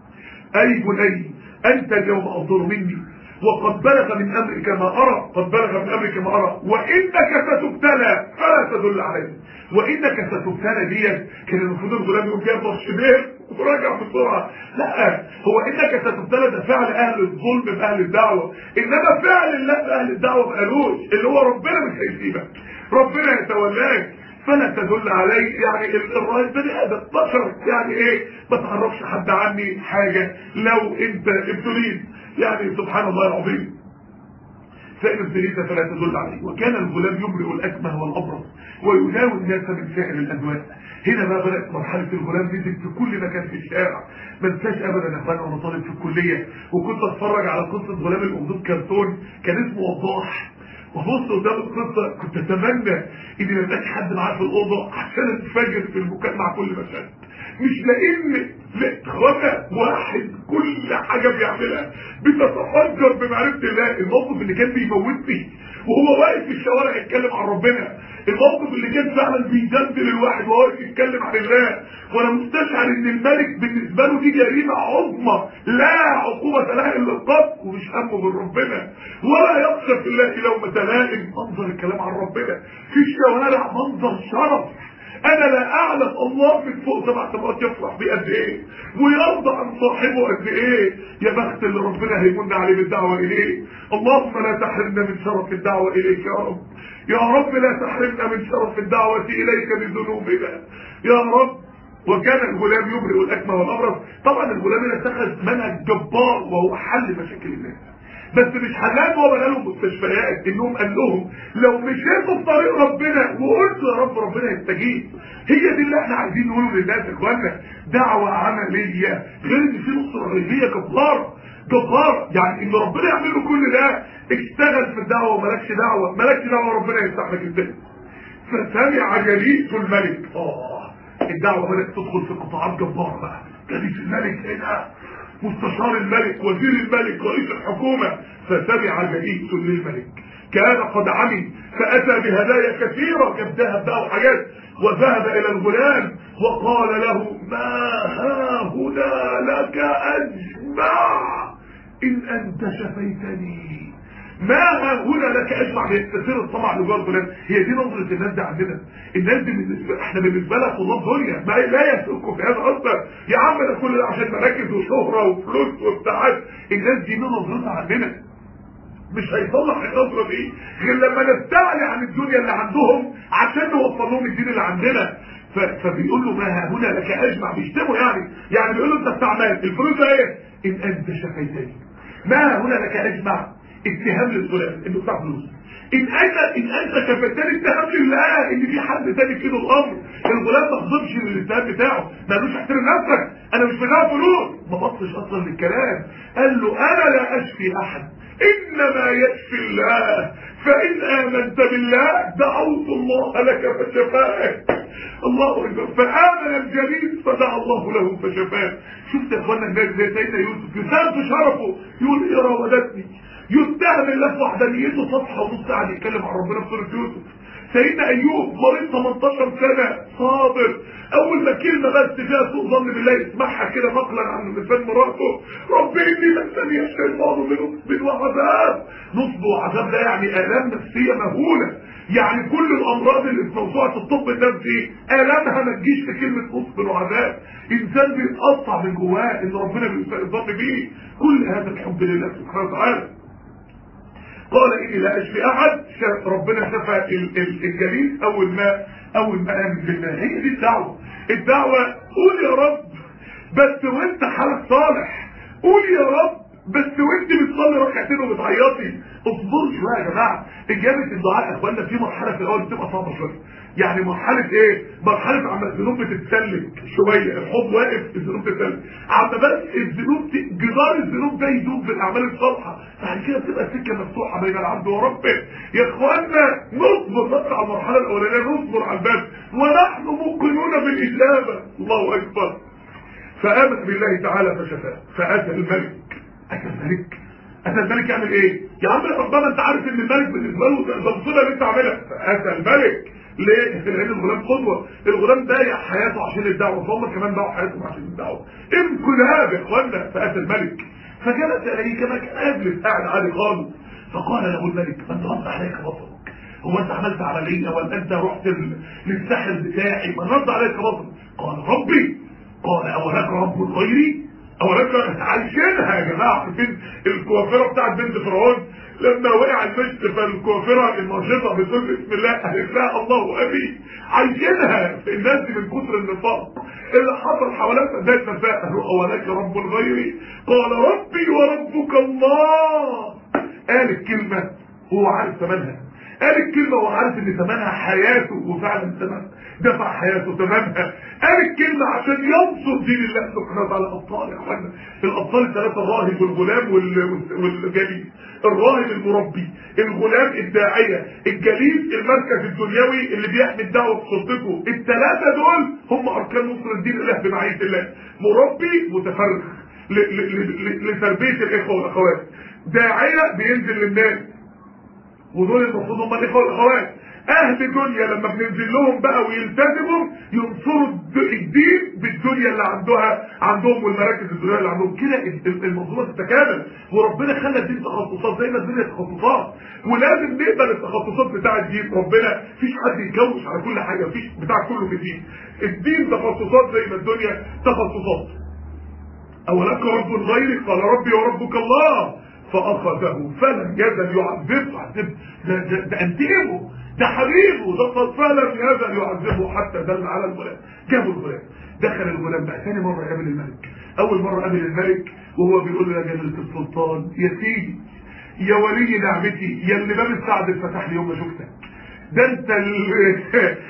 اي بني انت اليوم افضل مني وقد بلغ من امرك ما ارى قد بلغ من امرك ما ارى وانك ستبتلى فلا تدل عليه وانك ستبتلى ديت كان المفروض الغلام يقول جاي شبيه وراجع بسرعه لا هو انك ستبتلى ده فعل اهل الظلم باهل الدعوه انما فعل الله باهل الدعوه ما قالوش اللي هو ربنا مش هيسيبك ربنا يتولاك فلا تدل علي يعني الراجل بني ادم بشر يعني ايه ما تعرفش حد عني حاجه لو انت ابتليت يعني سبحان الله العظيم فإن ابتليت فلا تدل عليه وكان الغلام يبرئ الأكمه والأبرص ويناوي الناس من فعل الأدواء هنا بقى بدأت مرحلة الغلام نزل في كل مكان في الشارع ما انساش ابدا يا اخوانا وانا طالب في الكلية وكنت اتفرج على قصة غلام الأخدود كرتون كان اسمه وضاح وبص قدام القصة كنت اتمنى ان ما يبقاش حد معاه في الأوضة عشان اتفجر في البكاء مع كل مشهد مش لان اخوانا واحد كل حاجة بيعملها بتتفجر بمعرفة الله الموقف اللي كان بيموتني وهو واقف في الشوارع يتكلم عن ربنا الموقف اللي كان فعلا بيدلدل الواحد وهو واقف يتكلم عن الله وانا مستشعر ان الملك بالنسبه له دي جريمه عظمى لا عقوبه لها الا القتل ومش همه من ربنا ولا يخشى في الله لومه لائم منظر الكلام عن ربنا في الشوارع منظر شرف انا لا اعلم الله من فوق سبع سماوات يفرح بيه قد ايه ويرضى عن صاحبه قد ايه يا بخت اللي ربنا هيمن عليه بالدعوه اليه اللهم لا تحرمنا من شرف الدعوه اليك يا رب يا رب لا تحرمنا من شرف الدعوه اليك بذنوبنا يا رب وكان الغلام يبرئ الاكمه والابرص طبعا الغلام هنا اتخذ منهج جبار وهو حل مشاكل الناس بس مش حلال هو بنى لهم مستشفيات انهم قال لهم لو مشيتوا في طريق ربنا وقلتوا يا رب ربنا يستجيب هي دي اللي احنا عايزين نقوله للناس يا اخوانا دعوه عمليه غير ان في نصره غيبيه جبار جبار يعني ان ربنا يعمل له كل ده اشتغل في الدعوه ومالكش دعوه مالكش دعوه ربنا يفتح لك الدنيا فسمع جليس الملك اه الدعوه بدات تدخل في قطاعات جباره بقى جليس الملك هنا مستشار الملك وزير الملك رئيس الحكومة فسمع جليس للملك كان قد عمي فأتى بهدايا كثيرة جاب ذهب بقى وحاجات وذهب إلى الغلام وقال له ما ها هنا لك أجمع إن أنت شفيتني ما ها هنا لك اجمع بيستثير الطمع لجوه الغلام هي دي نظره الناس دي عندنا الناس دي بالنسبه احنا بالنسبه لها طلاب دنيا ما لا يسلكوا في هذا اصلا يا عم ده كل ده عشان مراكز وشهره وفلوس وبتاعات الناس دي نظرتها عندنا مش هيصلح النظره دي غير لما نستعلي عن الدنيا اللي عندهم عشان نوصل لهم الدين اللي عندنا فبيقول له ما ها هنا لك اجمع بيشتموا يعني يعني بيقول له انت استعمال الفلوس ايه ان انت شفيتني ما ها هنا لك اجمع اتهام للغلام انه بتاع فلوس ان انت ان انت كفتان اتهام لله ان في حد تاني في ايده الامر الغلام ما خضبش للاتهام بتاعه ما قالوش احترم نفسك انا مش بتاع فلوس ما بصش اصلا للكلام قال له انا لا اشفي احد انما يشفي الله فان امنت بالله دعوت الله لك فشفاك الله اكبر فامن الجليل فدعا الله له فشفاه شفت يا اخوانا الناس زي سيدنا يوسف يسال في شرفه يقول ايه راودتني يتهم الله في وحدانيته صفحه ونص قاعد يتكلم عن ربنا في سوره يوسف سيدنا ايوب مريض 18 سنه صابر اول ما كلمه بس فيها سوء ظن بالله يسمعها كده نقلا عن لسان مراته رب اني مسني الشيطان بنصب وعذاب نصب وعذاب ده يعني الام نفسيه مهوله يعني كل الامراض اللي في موسوعه الطب النفسي الامها ما تجيش في كلمه نصب وعذاب انسان بيتقطع من جواه ان ربنا بيساء الظن بيه كل هذا الحب لله سبحانه وتعالى قال اني لا اشفي احد ربنا شفى الجليل اول ما اول ما امن بالله هي دي الدعوه الدعوه قول يا رب بس وانت حالك صالح قول يا رب بس وانت بتصلي ركعتين وبتعيطي اصبروا شويه يا جماعه اجابه الدعاء يا اخوانا في مرحله في الاول بتبقى صعبه شويه يعني مرحله ايه مرحله عم الذنوب بتتسلك شويه الحوض واقف الذنوب بتتسلك عم بس الذنوب جدار الذنوب ده يدوب بالاعمال الصالحه بعد كده بتبقى السكه مفتوحه بين العبد وربه يا اخوانا نصبر بس على المرحله الاولانيه نصبر على الباب ونحن موقنون بالاجابه الله اكبر فامن بالله تعالى فشفاه فاتى الملك اتى الملك اتى الملك يعمل ايه يا عم ربنا انت عارف ان الملك بالنسبه له ده الصله اللي انت عاملها فاتى الملك ليه؟ لان الغلام قدوه الغلام بايع حياته عشان الدعوه فهم كمان باعوا حياتهم عشان الدعوه انقلاب يا اخوانا فاتى الملك فجلس اليه كما كان يجلس قاعد عادي خالص فقال له الملك من رد عليك بصرك هو انت عملت عمليه ولا انت رحت للساحر بتاعي من رد عليك بصرك قال ربي قال اولك رب غيري اولك عايشينها يا جماعه عارفين الكوافيره بتاعت بنت فرعون لما وقع المشط فالكوافره المرشطه بتقول بسم الله قالت لها الله ابي عايشينها الناس دي من كتر النفاق اللي حصل حواليها بدات تفاءلوا اولك رب غيري قال ربي وربك الله قال الكلمه هو عارف ثمنها قال الكلمة وهو عارف ان ثمنها حياته وفعلا ثمن دفع حياته ثمنها قال الكلمة عشان ينصر دين الله سبحانه وتعالى الابطال يا اخوانا الابطال الثلاثة الراهب والغلام والجليل الراهب المربي الغلام الداعية الجليل المركز الدنيوي اللي بيحمي الدعوة بسلطته الثلاثة دول هم اركان نصر الدين الله بمعية الله مربي متفرغ لتربية الاخوة والاخوات داعية بينزل للناس ودول المفروض هم الاخوه والاخوات اهل دنيا لما بننزل لهم بقى ويلتزموا ينصروا الد- الدين بالدنيا اللي عندها عندهم والمراكز الدنيا اللي عندهم كده ال- ال- المنظومه تتكامل وربنا خلى الدين تخصصات زي ما الدنيا تخصصات ولازم نقبل التخصصات بتاع الدين ربنا مفيش حد يتجوز على كل حاجه مفيش بتاع كله في الدين الدين تخصصات زي ما الدنيا تخصصات أولك رب غيرك قال ربي وربك الله فأخذه فلم يزل يعذبه عذب ده, ده, ده أنتيمه ده حبيبه ده قد فلم يزل يعذبه حتى دل على الغلام جابوا الغلام دخل الغلام بقى ثاني مرة قابل الملك أول مرة قابل الملك وهو بيقول له يا جلالة السلطان يا سيدي يا ولي نعمتي يا اللي باب السعد اتفتح لي يوم ما شفتك ده انت اللي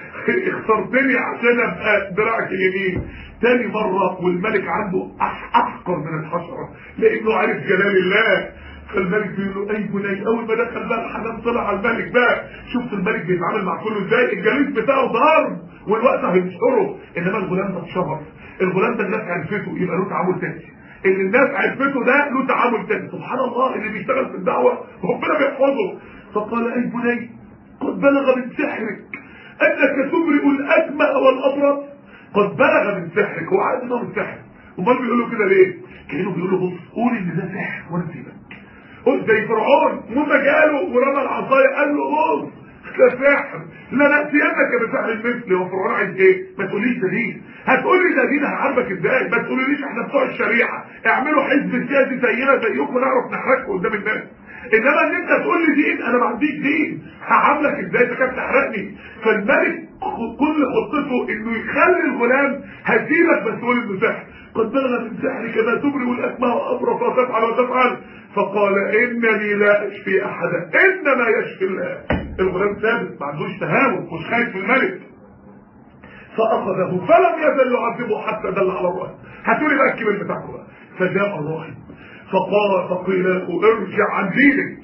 اخترتني عشان ابقى دراعك اليمين تاني مرة والملك عنده أح احقر من الحشرة لانه عارف جلال الله فالملك بيقول له اي بني اول ما دخل بقى الحنان طلع على الملك بقى شفت الملك بيتعامل مع كله ازاي الجليس بتاعه ضرب والوقت هينشره انما الغلام ده اتشهر الغلام ده الناس عرفته يبقى له تعامل تاني اللي الناس عرفته ده له تعامل تاني سبحان الله اللي بيشتغل في الدعوه ربنا بيحفظه فقال اي بني قد بلغ من سحرك انك تبرئ الاكمى والابرص قد بلغ من سحرك هو عارف انه من سحر امال بيقول له كده ليه كانه بيقول له بص قول ان ده سحر وانا سيبك قول زي فرعون موسى جاله ورمى العصايه قال له بص ده سحر لا نأتينك بسحر مثلي وفرعون عايز ايه ما تقوليش ده دين هتقول لي ده دين هعرفك ازاي ما تقوليش احنا بتوع الشريعه اعملوا حزب سياسي زينا زيكم نعرف نحرككم قدام الناس انما ان انت تقول لي دين انا ما عنديش دين هعاملك ازاي انت كده تحرقني فالملك خ- كل خطته انه يخلي الغلام هسيبك بس تقول انه سحر قد بلغ من سحرك ما تبرئ الاكمى وابرص وتفعل وتفعل فقال انني لا اشفي احدا انما يشفي الله الغلام ثابت ما عندوش تهاون مش خايف من الملك فاخذه فلم يزل يعذبه حتى دل على الراهب هاتولي بقى الكبير بتاعكم بقى فجاء الراهب فقال فقيل له ارجع عن دينك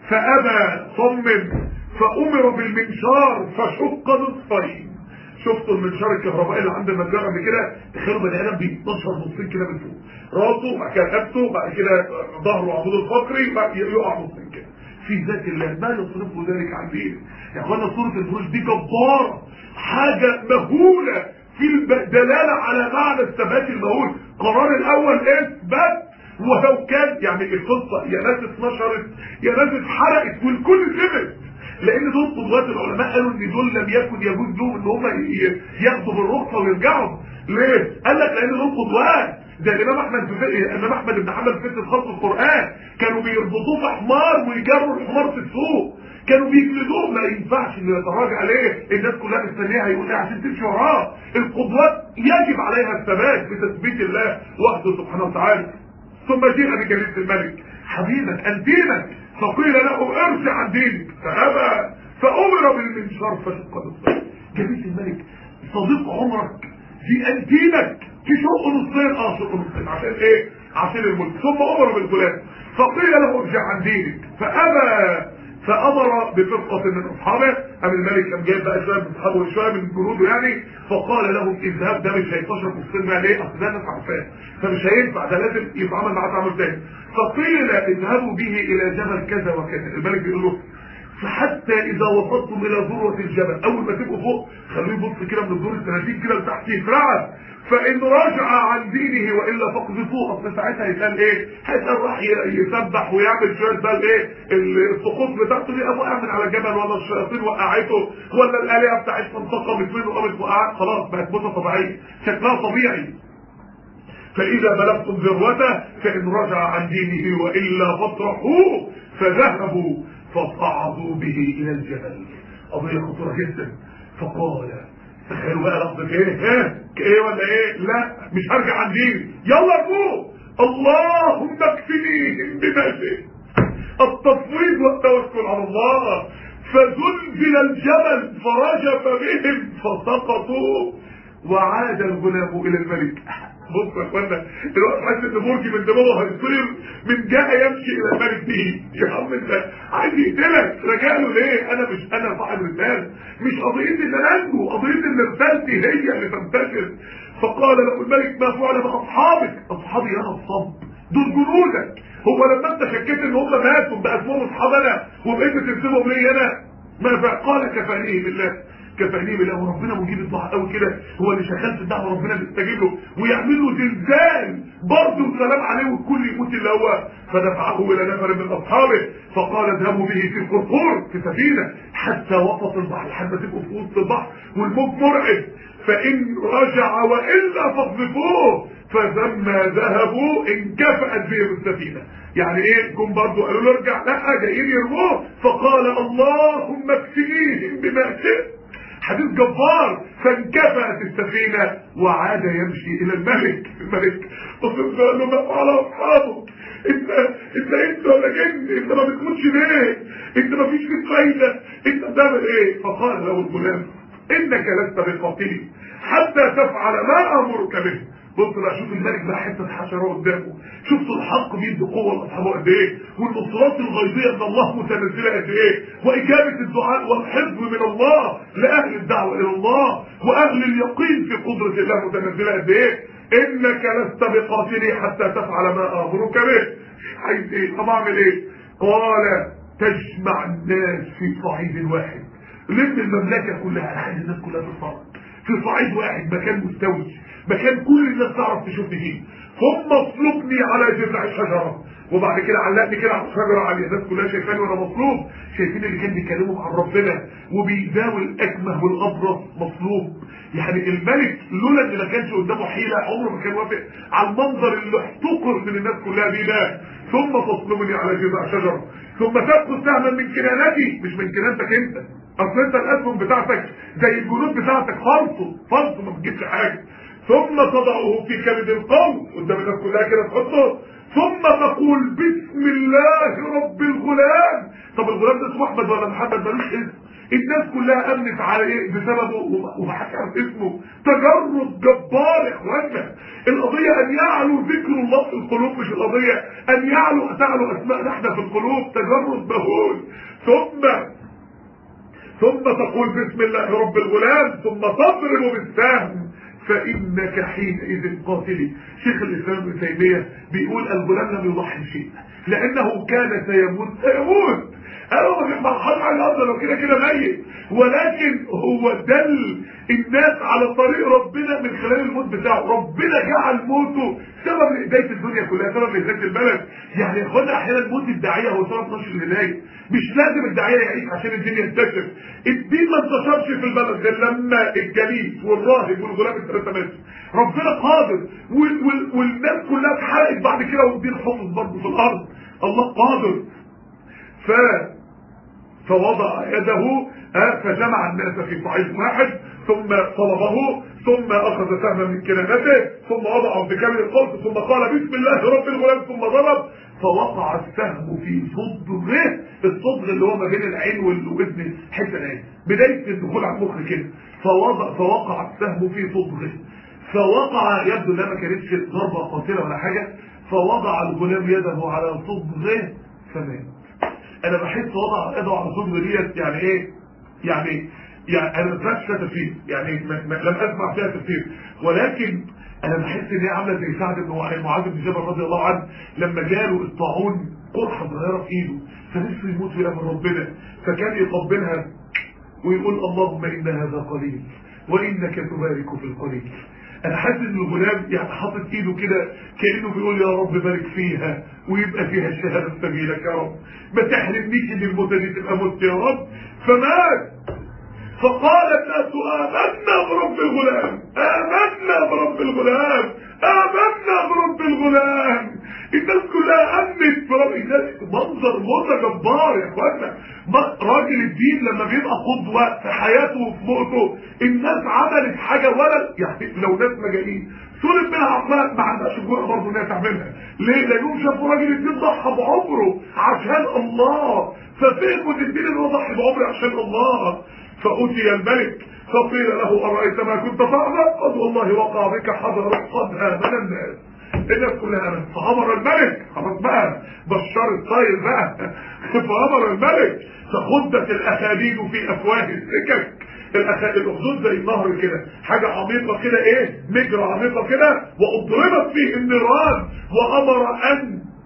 فابى صمم فامر بالمنشار فشق نصفين شفتوا المنشار الكهربائي اللي عند المنجره قبل كده تخيلوا بني ادم بيتنشر نصين كده من فوق راسه بعد كده رقبته بعد كده ظهره عمود الفقري بعد يقع نصين كده في ذات الله ما يصرف ذلك عن دينه يا اخوانا سوره الفروج دي جباره حاجه مهوله في الدلاله على معنى الثبات المهول القرار الاول اثبت ولو كان يعني القصه يا ناس اتنشرت يا ناس اتحرقت والكل ثبت لان دول قدوات العلماء قالوا ان دول لم يكن يجوز لهم ان هم ي- ياخدوا بالرخصه ويرجعوا ليه؟ قال لك لان دول قدوات ده الامام احمد في الامام احمد بن حنبل في فتنه خلق القران كانوا بيربطوه في حمار ويجروا الحمار في السوق كانوا بيجلدوه ما ينفعش انه يتراجع عليه الناس كلها مستنيه هيقول ايه عشان تمشي وراه القدوات يجب عليها الثبات بتثبيت الله وحده سبحانه وتعالى ثم جيء بجليس الملك حبيبك انتينك فقيل له ارجع عن دينك فابى فامر بالمنشار فشق نصفين جليس الملك صديق عمرك في انتينك في شق نصين اه شق نصين عشان ايه عشان الملك ثم امر بالغلام فقيل له ارجع عن دينك فابى فامر بفرقه من اصحابه قام الملك قام جايب بقى شويه من اصحابه وشويه من جنوده يعني فقال لهم اذهب ده مش هينتشر في السلم ليه اصل ده ناس عارفاه فمش هينفع ده لازم يتعامل معاه تعامل تاني فقيل اذهبوا به الى جبل كذا وكذا الملك بيقول له فحتى اذا وصلتم الى ذروه الجبل اول ما تبقوا فوق خلوه يبص كده من الدور الثلاثين كده لتحت يترعب فان رجع عن دينه والا فاقذفوه اصل ساعتها هيتقال ايه؟ هيتقال راح يسبح ويعمل شويه بقى ايه؟ السقوط بتاعته دي ابو من على جبل ولا الشياطين وقعته ولا الالهه بتاعتنا انتقمت منه وقامت وقعت خلاص بقت موته طبيعيه شكلها طبيعي فإذا بلغتم ذروته فإن رجع عن دينه وإلا فاطرحوه فذهبوا فصعدوا به إلى الجبل قضية خطيرة جدا فقال تخيلوا بقى لفظة ايه ها ايه ولا ايه لا مش هرجع عن ديني يلا ارجوه اللهم اكفنيهم بما شئت التفويض والتوكل على الله فزلزل الجبل فرجف بهم فسقطوا وعاد الغلام الى الملك بص يا اخوانا دلوقتي حاسس ان برج من دماغه هيطير من جهه يمشي الى الملك به يا عم انت عايز يقتلك رجع له ليه انا مش انا صاحب رساله مش قضيه ان انا انجو قضيه ان رسالتي هي اللي تنتشر فقال له الملك ما فعل باصحابك اصحابي انا الصب دول جنودك هو لما انت شكيت ان هم ماتوا بقى اسمهم اصحاب انا وبقيت تسيبهم ليه انا ماذا قال كفانيه بالله كفانيه بالله وربنا مجيب الدعاء قوي كده هو اللي شغال في الدعوه ربنا بيستجيب له ويعمل له زلزال برضه السلام عليه والكل يموت الا هو فدفعه الى نفر من اصحابه فقال اذهبوا به في قرقور في سفينه حتى وسط البحر لحد ما تبقوا في وسط البحر والموج مرعب فان رجع والا فاقذفوه فلما ذهبوا انكفأت بهم السفينه يعني ايه جم برضه قالوا له ارجع لا جايين يرموه فقال اللهم اكفنيهم بما شئت حديث جبار فانكفأت السفينة وعاد يمشي إلى الملك الملك وقال له ما فعل أصحابك انت انت انت ولا جن انت ما بتموتش ليه انت ما فيش فيك فايدة انت بتعمل ايه فقال له الغلام انك لست بقاتلي حتى تفعل ما امرك به بص بقى شوف الملك بقى حته حشره قدامه شفت الحق بيدي قوه لاصحابه قد ايه والنصرات الغيبيه من الله متنزله قد ايه واجابه الدعاء والحفظ من الله لاهل الدعوه الى الله واهل اليقين في قدره الله متنزله قد ايه انك لست بقاتلي حتى تفعل ما امرك به عايز ايه طب اعمل ايه قال تجمع الناس في صعيد واحد لم المملكه كلها انا عايز الناس كلها في الصعيد في صعيد واحد مكان مستوي مكان كل الناس تعرف تشوفني فيه ثم اطلقني على جذع الشجره وبعد كده علقني كده على الشجره على الناس كلها شايفاني وانا مصلوب شايفين اللي كان بيكلمهم عن ربنا وبيداوي الاكمه والابرص مصلوب يعني الملك لولا ان ما كانش قدامه حيله عمره ما كان وافق على المنظر اللي احتقر من الناس كلها بيه ده ثم تصلبني على جذع شجره ثم تاخذ سهما من كنانتي مش من كنانتك انت اصل انت الاسهم بتاعتك زي الجنود بتاعتك فرصه فرصه ما بتجيبش حاجه ثم تضعه في كبد القوم قدام الناس كلها كده تحطه ثم تقول بسم الله رب الغلام طب الغلام ده اسمه احمد ولا محمد ملوش اسم الناس كلها امنت على ايه بسببه ومحدش عارف اسمه تجرد جبار يا اخوانا القضيه ان يعلو ذكر الله في القلوب مش القضيه ان يعلو تعلو اسماء احنا في القلوب تجرد مهول ثم ثم تقول بسم الله رب الغلام ثم تضرب بالسهم فإنك حينئذ قاتلي شيخ الإسلام ابن تيمية بيقول الغلام لم يضحي شيء لأنه كان سيموت سيموت أنا مش مرحلة على الأرض لو كده كده ميت ولكن هو دل الناس على طريق ربنا من خلال الموت بتاعه ربنا جعل موته سبب لهداية الدنيا كلها سبب لهداية البلد يعني يا اخوانا احيانا موت الداعية هو سبب نشر الهداية مش لازم الداعية يعيش عشان الدين ينتشر الدين ما انتشرش في البلد غير لما الجليس والراهب والغلام الثلاثة ماتوا ربنا قادر وال وال والناس كلها اتحرقت بعد كده والدين حفظ برضه في الارض الله قادر ف فوضع يده فجمع الناس في صعيد واحد ثم طلبه ثم اخذ سهما من كنانته ثم وضعه بكامل القوس ثم قال بسم الله رب الغلام ثم ضرب فوقع السهم في صدغه الصدغ اللي هو ما بين العين والودن حته العين بدايه الدخول على المخ كده فوضع فوقع السهم في صدغه فوقع يبدو انها ما كانتش ضربه قاتله ولا حاجه فوضع الغلام يده على صدغه فمات انا بحس وضع يده على صدغه ديت يعني ايه يعني يعني انا ما سمعتش فيها تفسير يعني ما ما لم اسمع فيها تفسير ولكن انا بحس ان هي عامله زي سعد بن معاذ بن جبل رضي الله عنه لما جاله الطاعون قرحه صغيره في ايده فنفسه يموت في امر ربنا فكان يقبلها ويقول اللهم ان هذا قليل وانك تبارك في القليل انا حاسس ان الغلام يعني حاطط ايده كده كانه بيقول يا رب بارك فيها ويبقى فيها الشهاده في سبيلك يا رب ما تحرمنيش ان الموتة دي تبقى موت يا رب فمات فقال الناس آمنا برب الغلام آمنا برب الغلام آمنا برب الغلام الناس كلها أمنت برب الناس منظر موتى جبار يا اخوانا راجل الدين لما بيبقى قدوة في حياته وفي موته الناس عملت حاجة ولا يعني لو ناس مجانين سلب منها عقلها ما عندهاش الجرأة برضه انها تعملها ليه؟ لانهم شافوا راجل الدين ضحى بعمره عشان الله ففهموا ان الدين اللي هو ضحي بعمره عشان الله فأتي الملك فقيل له أرأيت ما كنت تعمل قد والله وقع بك حضر قد آمن الناس الناس كلها آمنت فأمر الملك خلاص بقى بشار الطير بقى فأمر الملك فخدت الأخاديد في أفواه السكك الاخدود زي النهر كده حاجة عميقة كده ايه مجرى عميقة كده واضربت فيه النيران وامر ان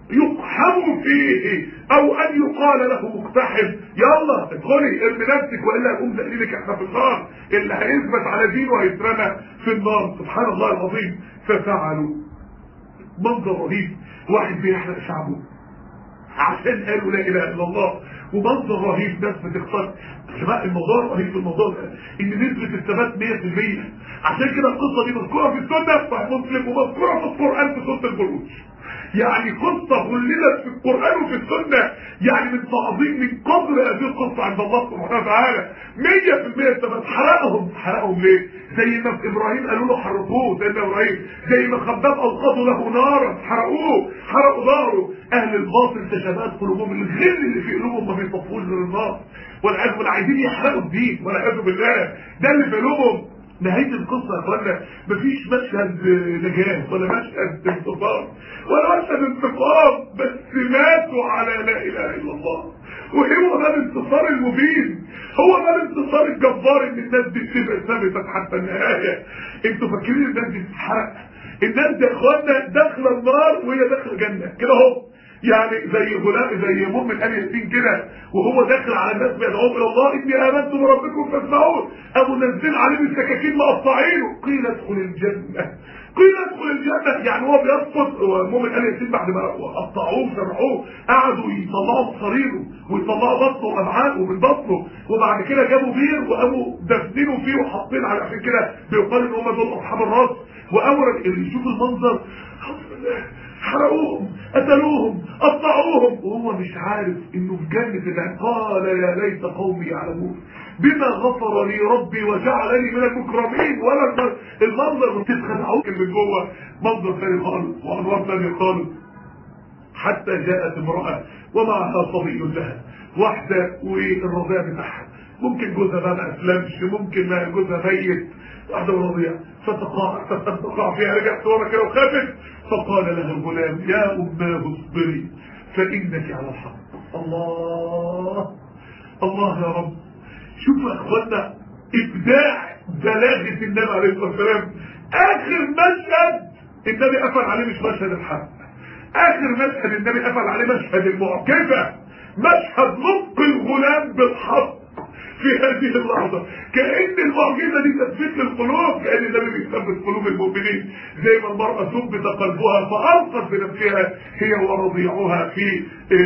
يقحم فيه او ان يقال له مقتحم يلا ادخلي ارمي نفسك والا هيقوم دليلك احنا في النار اللي هيثبت على دينه هيترمى في النار سبحان الله العظيم ففعلوا منظر رهيب واحد بيحرق شعبه عشان قالوا لا اله الا الله ومنظر رهيب ناس بتختار جماعة الموضوع رهيب في الموضوع ده ان نسبة الثبات 100% عشان كده القصة دي مذكورة في السنة في مسلم ومذكورة في القرآن في سورة البروج يعني قصة كلنا في القرآن وفي السنة يعني من تعظيم من قدر هذه القصة عند الله سبحانه وتعالى 100% الثبات حرقهم حرقهم ليه؟ زي ما في ابراهيم قالوا له حرقوه سيدنا ابراهيم زي ما خباب اوقدوا له نارا حرقوه حرقوا ناره اهل الباطل تشابهت قلوبهم الغل اللي في قلوبهم ما بيطفوش غير النار والعياذ بالله عايزين يحرقوا الدين والعياذ بالله ده اللي في قلوبهم نهاية القصة يا اخوانا مفيش مشهد نجاة ولا مشهد انتصار ولا مشهد انتقام بس ماتوا على لا اله الا الله وهو ده الانتصار المبين هو ده الانتصار الجبار ان الناس دي تبقى ثابتة حتى النهاية انتوا فاكرين الناس دي تتحرق الناس دي يا اخوانا داخله النار وهي داخله جنة كده اهو يعني زي غلام زي مؤمن ال ياسين كده وهو داخل على الناس بيدعوهم الى الله اني امنت بربكم فاسمعون ابو نزل عليه السكاكين مقطعينه قيل ادخل الجنه قيل ادخل الجنه يعني هو بيسقط مؤمن ال ياسين بعد ما قطعوه شرحوه قعدوا يطلعوا صريره ويطلعوا بطنه وامعاءه من بطنه وبعد كده جابوا بير وقاموا دفنينه فيه وحاطين على عشان كده بيقال ان هم دول اصحاب الراس واول اللي يشوف المنظر حرقوهم قتلوهم قطعوهم وهو مش عارف انه في جنة الله قال يا ليت قومي يعلمون بما غفر لي ربي وجعلني من المكرمين ولا المنظر تتخدعوك من جوه منظر ثاني خالص وانوار ثاني خالص حتى جاءت امرأة ومعها صبي لها واحدة والرضيع بتاعها ممكن جوزها بقى ما اسلمش ممكن ما جوزها ميت واحدة ورضيع فتقع فتقع فيها رجعت ورا كده وخافت فقال لها الغلام يا أماه اصبري فإنك على الحق الله الله يا رب شوفوا يا اخوانا ابداع بلاغة النبي عليه الصلاة والسلام اخر مشهد النبي قفل عليه مش مشهد الحق اخر مشهد النبي قفل عليه مشهد المعجزة مشهد نطق الغلام بالحق في هذه اللحظة كأن المعجزة دي تثبيت للقلوب كأن النبي بيثبت قلوب المؤمنين زي ما المرأة ثبت قلبها فألقت بنفسها هي ورضيعها في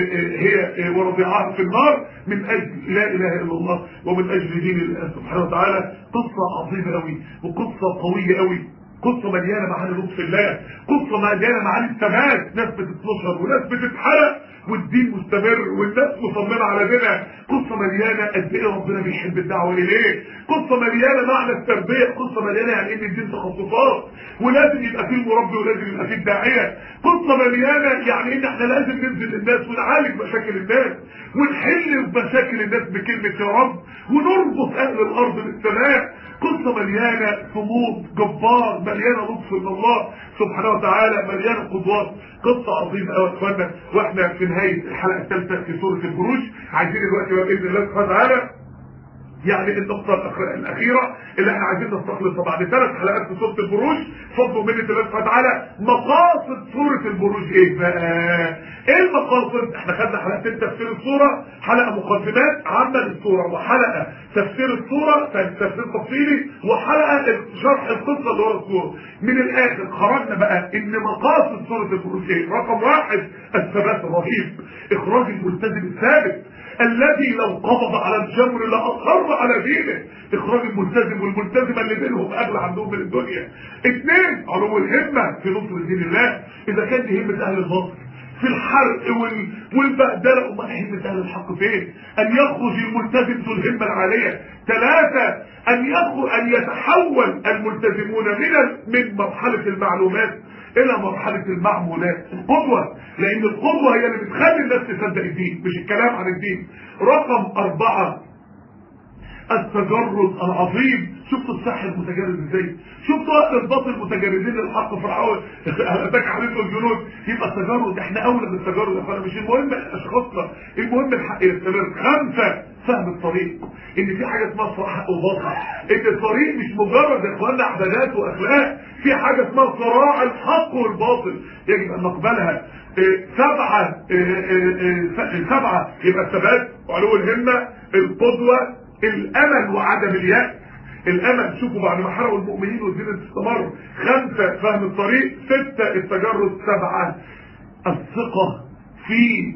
هي ورضيعها في النار من أجل لا إله إلا الله ومن أجل دين الله سبحانه وتعالى قصة عظيمة قوي وقصة قوية قوي قصة مليانة معاني لطف الله قصة مليانة معاني الثبات ناس بتتنشر وناس بتتحرق والدين مستمر والناس مصممة على دينها قصة مليانة قد ايه ربنا بيحب الدعوة اليه قصة مليانة معنى التربية قصة مليانة يعني ان الدين تخصصات ولازم يبقى فيه المربي ولازم يبقى فيه الداعية قصة مليانة يعني ان احنا لازم ننزل للناس ونعالج مشاكل الناس ونحل مشاكل الناس بكلمة يا رب ونربط اهل الارض بالسماء قصة مليانة صمود جبار مليانة لطف من الله سبحانه وتعالى مليانة قدوات قصة عظيمة قوي يا اخوانا واحنا في نهاية الحلقة الثالثة في سورة البروج عايزين دلوقتي بقى باذن الله سبحانه وتعالى يعني النقطة الأخيرة اللي احنا عايزين نستخلصها بعد ثلاث حلقات في سورة البروج فضلوا مني الله سبحانه وتعالى مقاصد سورة البروج ايه بقى؟ ايه المقاصد؟ احنا خدنا حلقتين تفسير السورة حلقة مقدمات عامة للسورة وحلقة تفسير السورة تفسير تفصيلي وحلقة شرح القصة اللي ورا السورة من الآخر خرجنا بقى ان مقاصد سورة البروج ايه؟ رقم واحد الثبات الرهيب اخراج الملتزم الثابت الذي لو قبض على الجمر لأصر على دينه اخراج الملتزم والملتزمة اللي بينهم اغلى عندهم من الدنيا اثنين علو الهمة في نصر دين الله اذا كان دي همة اهل الباطل في الحرق وال... والبهدلة امال همة اهل الحق فين ان يخرج الملتزم ذو الهمة العالية ثلاثة ان يخرج ان يتحول الملتزمون من من مرحلة المعلومات الى مرحلة المعمولات القدوة لان القدوة هي اللي بتخلي الناس تصدق الدين مش الكلام عن الدين رقم اربعة التجرد العظيم شفت الصح المتجرد ازاي شفت وقت الباطل متجردين الحق فرعون اتاك عليكم الجنود يبقى التجرد احنا اولى بالتجرد يا اخوانا مش المهم اشخاصنا المهم الحق يستمر خمسه فهم الطريق ان في حاجه اسمها صراع حق وباطل ان الطريق مش مجرد يا اخوانا عبادات واخلاق في حاجه اسمها صراع الحق والباطل يجب ان نقبلها إيه سبعه إيه إيه سبعه يبقى الثبات وعلو الهمه القدوه الامل وعدم اليأس الامل شوفوا بعد ما حرقوا المؤمنين والدين استمر خمسه فهم الطريق سته التجرد سبعه الثقه في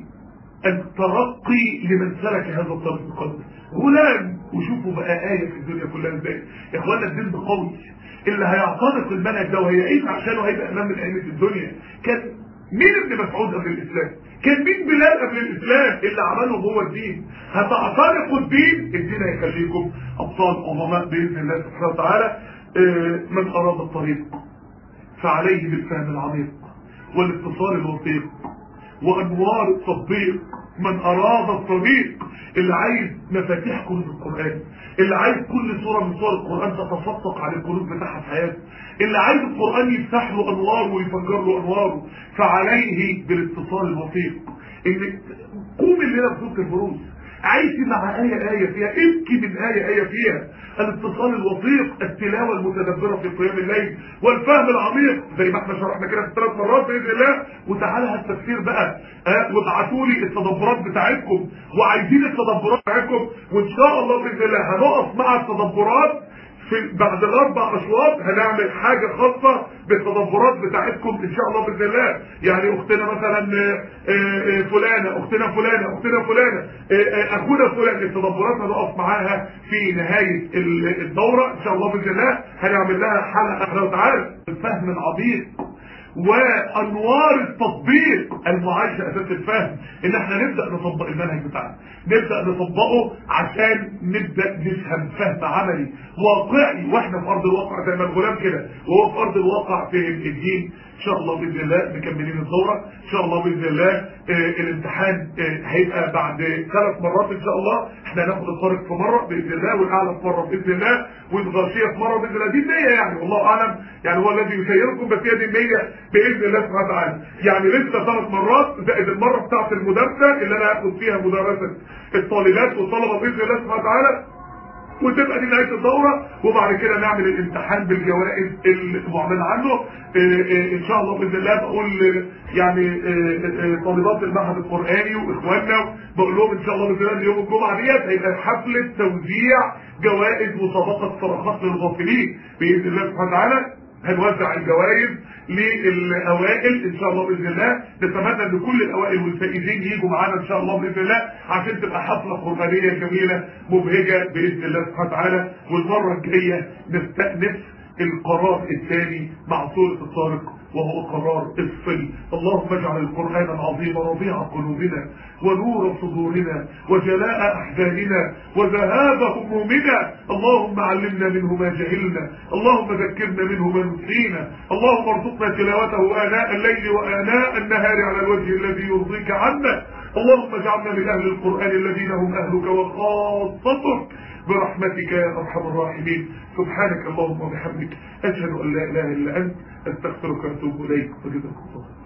الترقي لمن سلك هذا الطريق القدس غلام وشوفوا بقى آية في الدنيا كلها ازاي يا اخوانا الدين ده قوي اللي هيعتنق المنهج ده وهيعيش عشانه هيبقى امام من ائمه الدنيا كان مين ابن مسعود قبل الاسلام كان مين بلال قبل الاسلام اللي عمله هو الدين هتعتنقوا الدين الدين هيخليكم ابطال عظماء باذن الله سبحانه وتعالى من اراد الطريق فعليه بالفهم العميق والاتصال الوثيق وانوار التطبيق من اراد الطريق اللي عايز مفاتيح كنوز القران اللي عايز كل صوره من صور القران تتصدق على الكنوز بتاعها في حياته اللي عايز القران يفتح له انواره ويفجر له انواره فعليه بالاتصال الوثيق ان قوم الليله بصوت الفروس عايش مع آية آية فيها ابكي من آية آية فيها الاتصال الوثيق التلاوة المتدبرة في قيام الليل والفهم العميق زي ما احنا شرحنا كده في ثلاث مرات بإذن الله وتعالى هالتفسير بقى اه وابعتوا لي التدبرات بتاعتكم وعايزين التدبرات بتاعتكم وإن شاء الله بإذن الله هنقف مع التدبرات في بعد الاربع اشواط هنعمل حاجة خاصة بالتدبرات بتاعتكم ان شاء الله باذن الله يعني اختنا مثلا فلانة اختنا فلانة اختنا فلانة اخونا فلان التدبرات هنقف معاها في نهاية الدورة ان شاء الله باذن الله هنعمل لها حلقة سبحانه وتعالى الفهم العميق وانوار التطبيق المعايشه اساس الفهم ان احنا نبدا نطبق المنهج بتاعنا نبدا نطبقه عشان نبدا نفهم فهم عملي واقعي واحنا في ارض الواقع زي ما الغلام كده وهو في ارض الواقع في الدين ان شاء الله باذن الله مكملين الدوره ان شاء الله باذن الله آه الامتحان آه هيبقى بعد ثلاث مرات ان شاء الله احنا هناخد الطارق في مره باذن الله والاعلى في مره باذن الله والغاشيه في مره باذن الله دي النيه يعني والله اعلم يعني هو الذي يسيركم بس هي دي النيه باذن الله سبحانه وتعالى يعني لسه ثلاث مرات زائد المره بتاعت المدرسه اللي انا هاخد فيها مدرسه الطالبات والطلبه باذن الله سبحانه وتعالى وتبقى دي نهايه الدوره وبعد كده نعمل الامتحان بالجوائز المعلن عنه ان شاء الله باذن الله بقول يعني طالبات المعهد القراني واخواننا بقول لهم ان شاء الله باذن الله يوم الجمعه ديت هيبقى حفله توزيع جوائز مسابقه صرخات للغافلين باذن الله سبحانه وتعالى هنوزع الجوائز للاوائل ان شاء الله باذن الله نتمنى ان كل الاوائل والفائزين يجوا معانا ان شاء الله باذن الله عشان تبقى حفله قرانيه جميله مبهجه باذن الله سبحانه وتعالى والمره الجايه نستأنف القرار الثاني مع سوره الطارق وهو قرار الصل اللهم اجعل القرآن العظيم ربيع قلوبنا ونور صدورنا وجلاء أحزاننا وذهاب همومنا اللهم علمنا منه ما جهلنا اللهم ذكرنا منه ما نسينا اللهم ارزقنا تلاوته آناء الليل وآناء النهار على الوجه الذي يرضيك عنا اللهم اجعلنا من أهل القرآن الذين هم أهلك وخاصتك برحمتك يا أرحم الراحمين سبحانك اللهم وبحمدك أشهد أن لا إله إلا أنت أستغفرك وأتوب إليك وجزاكم الله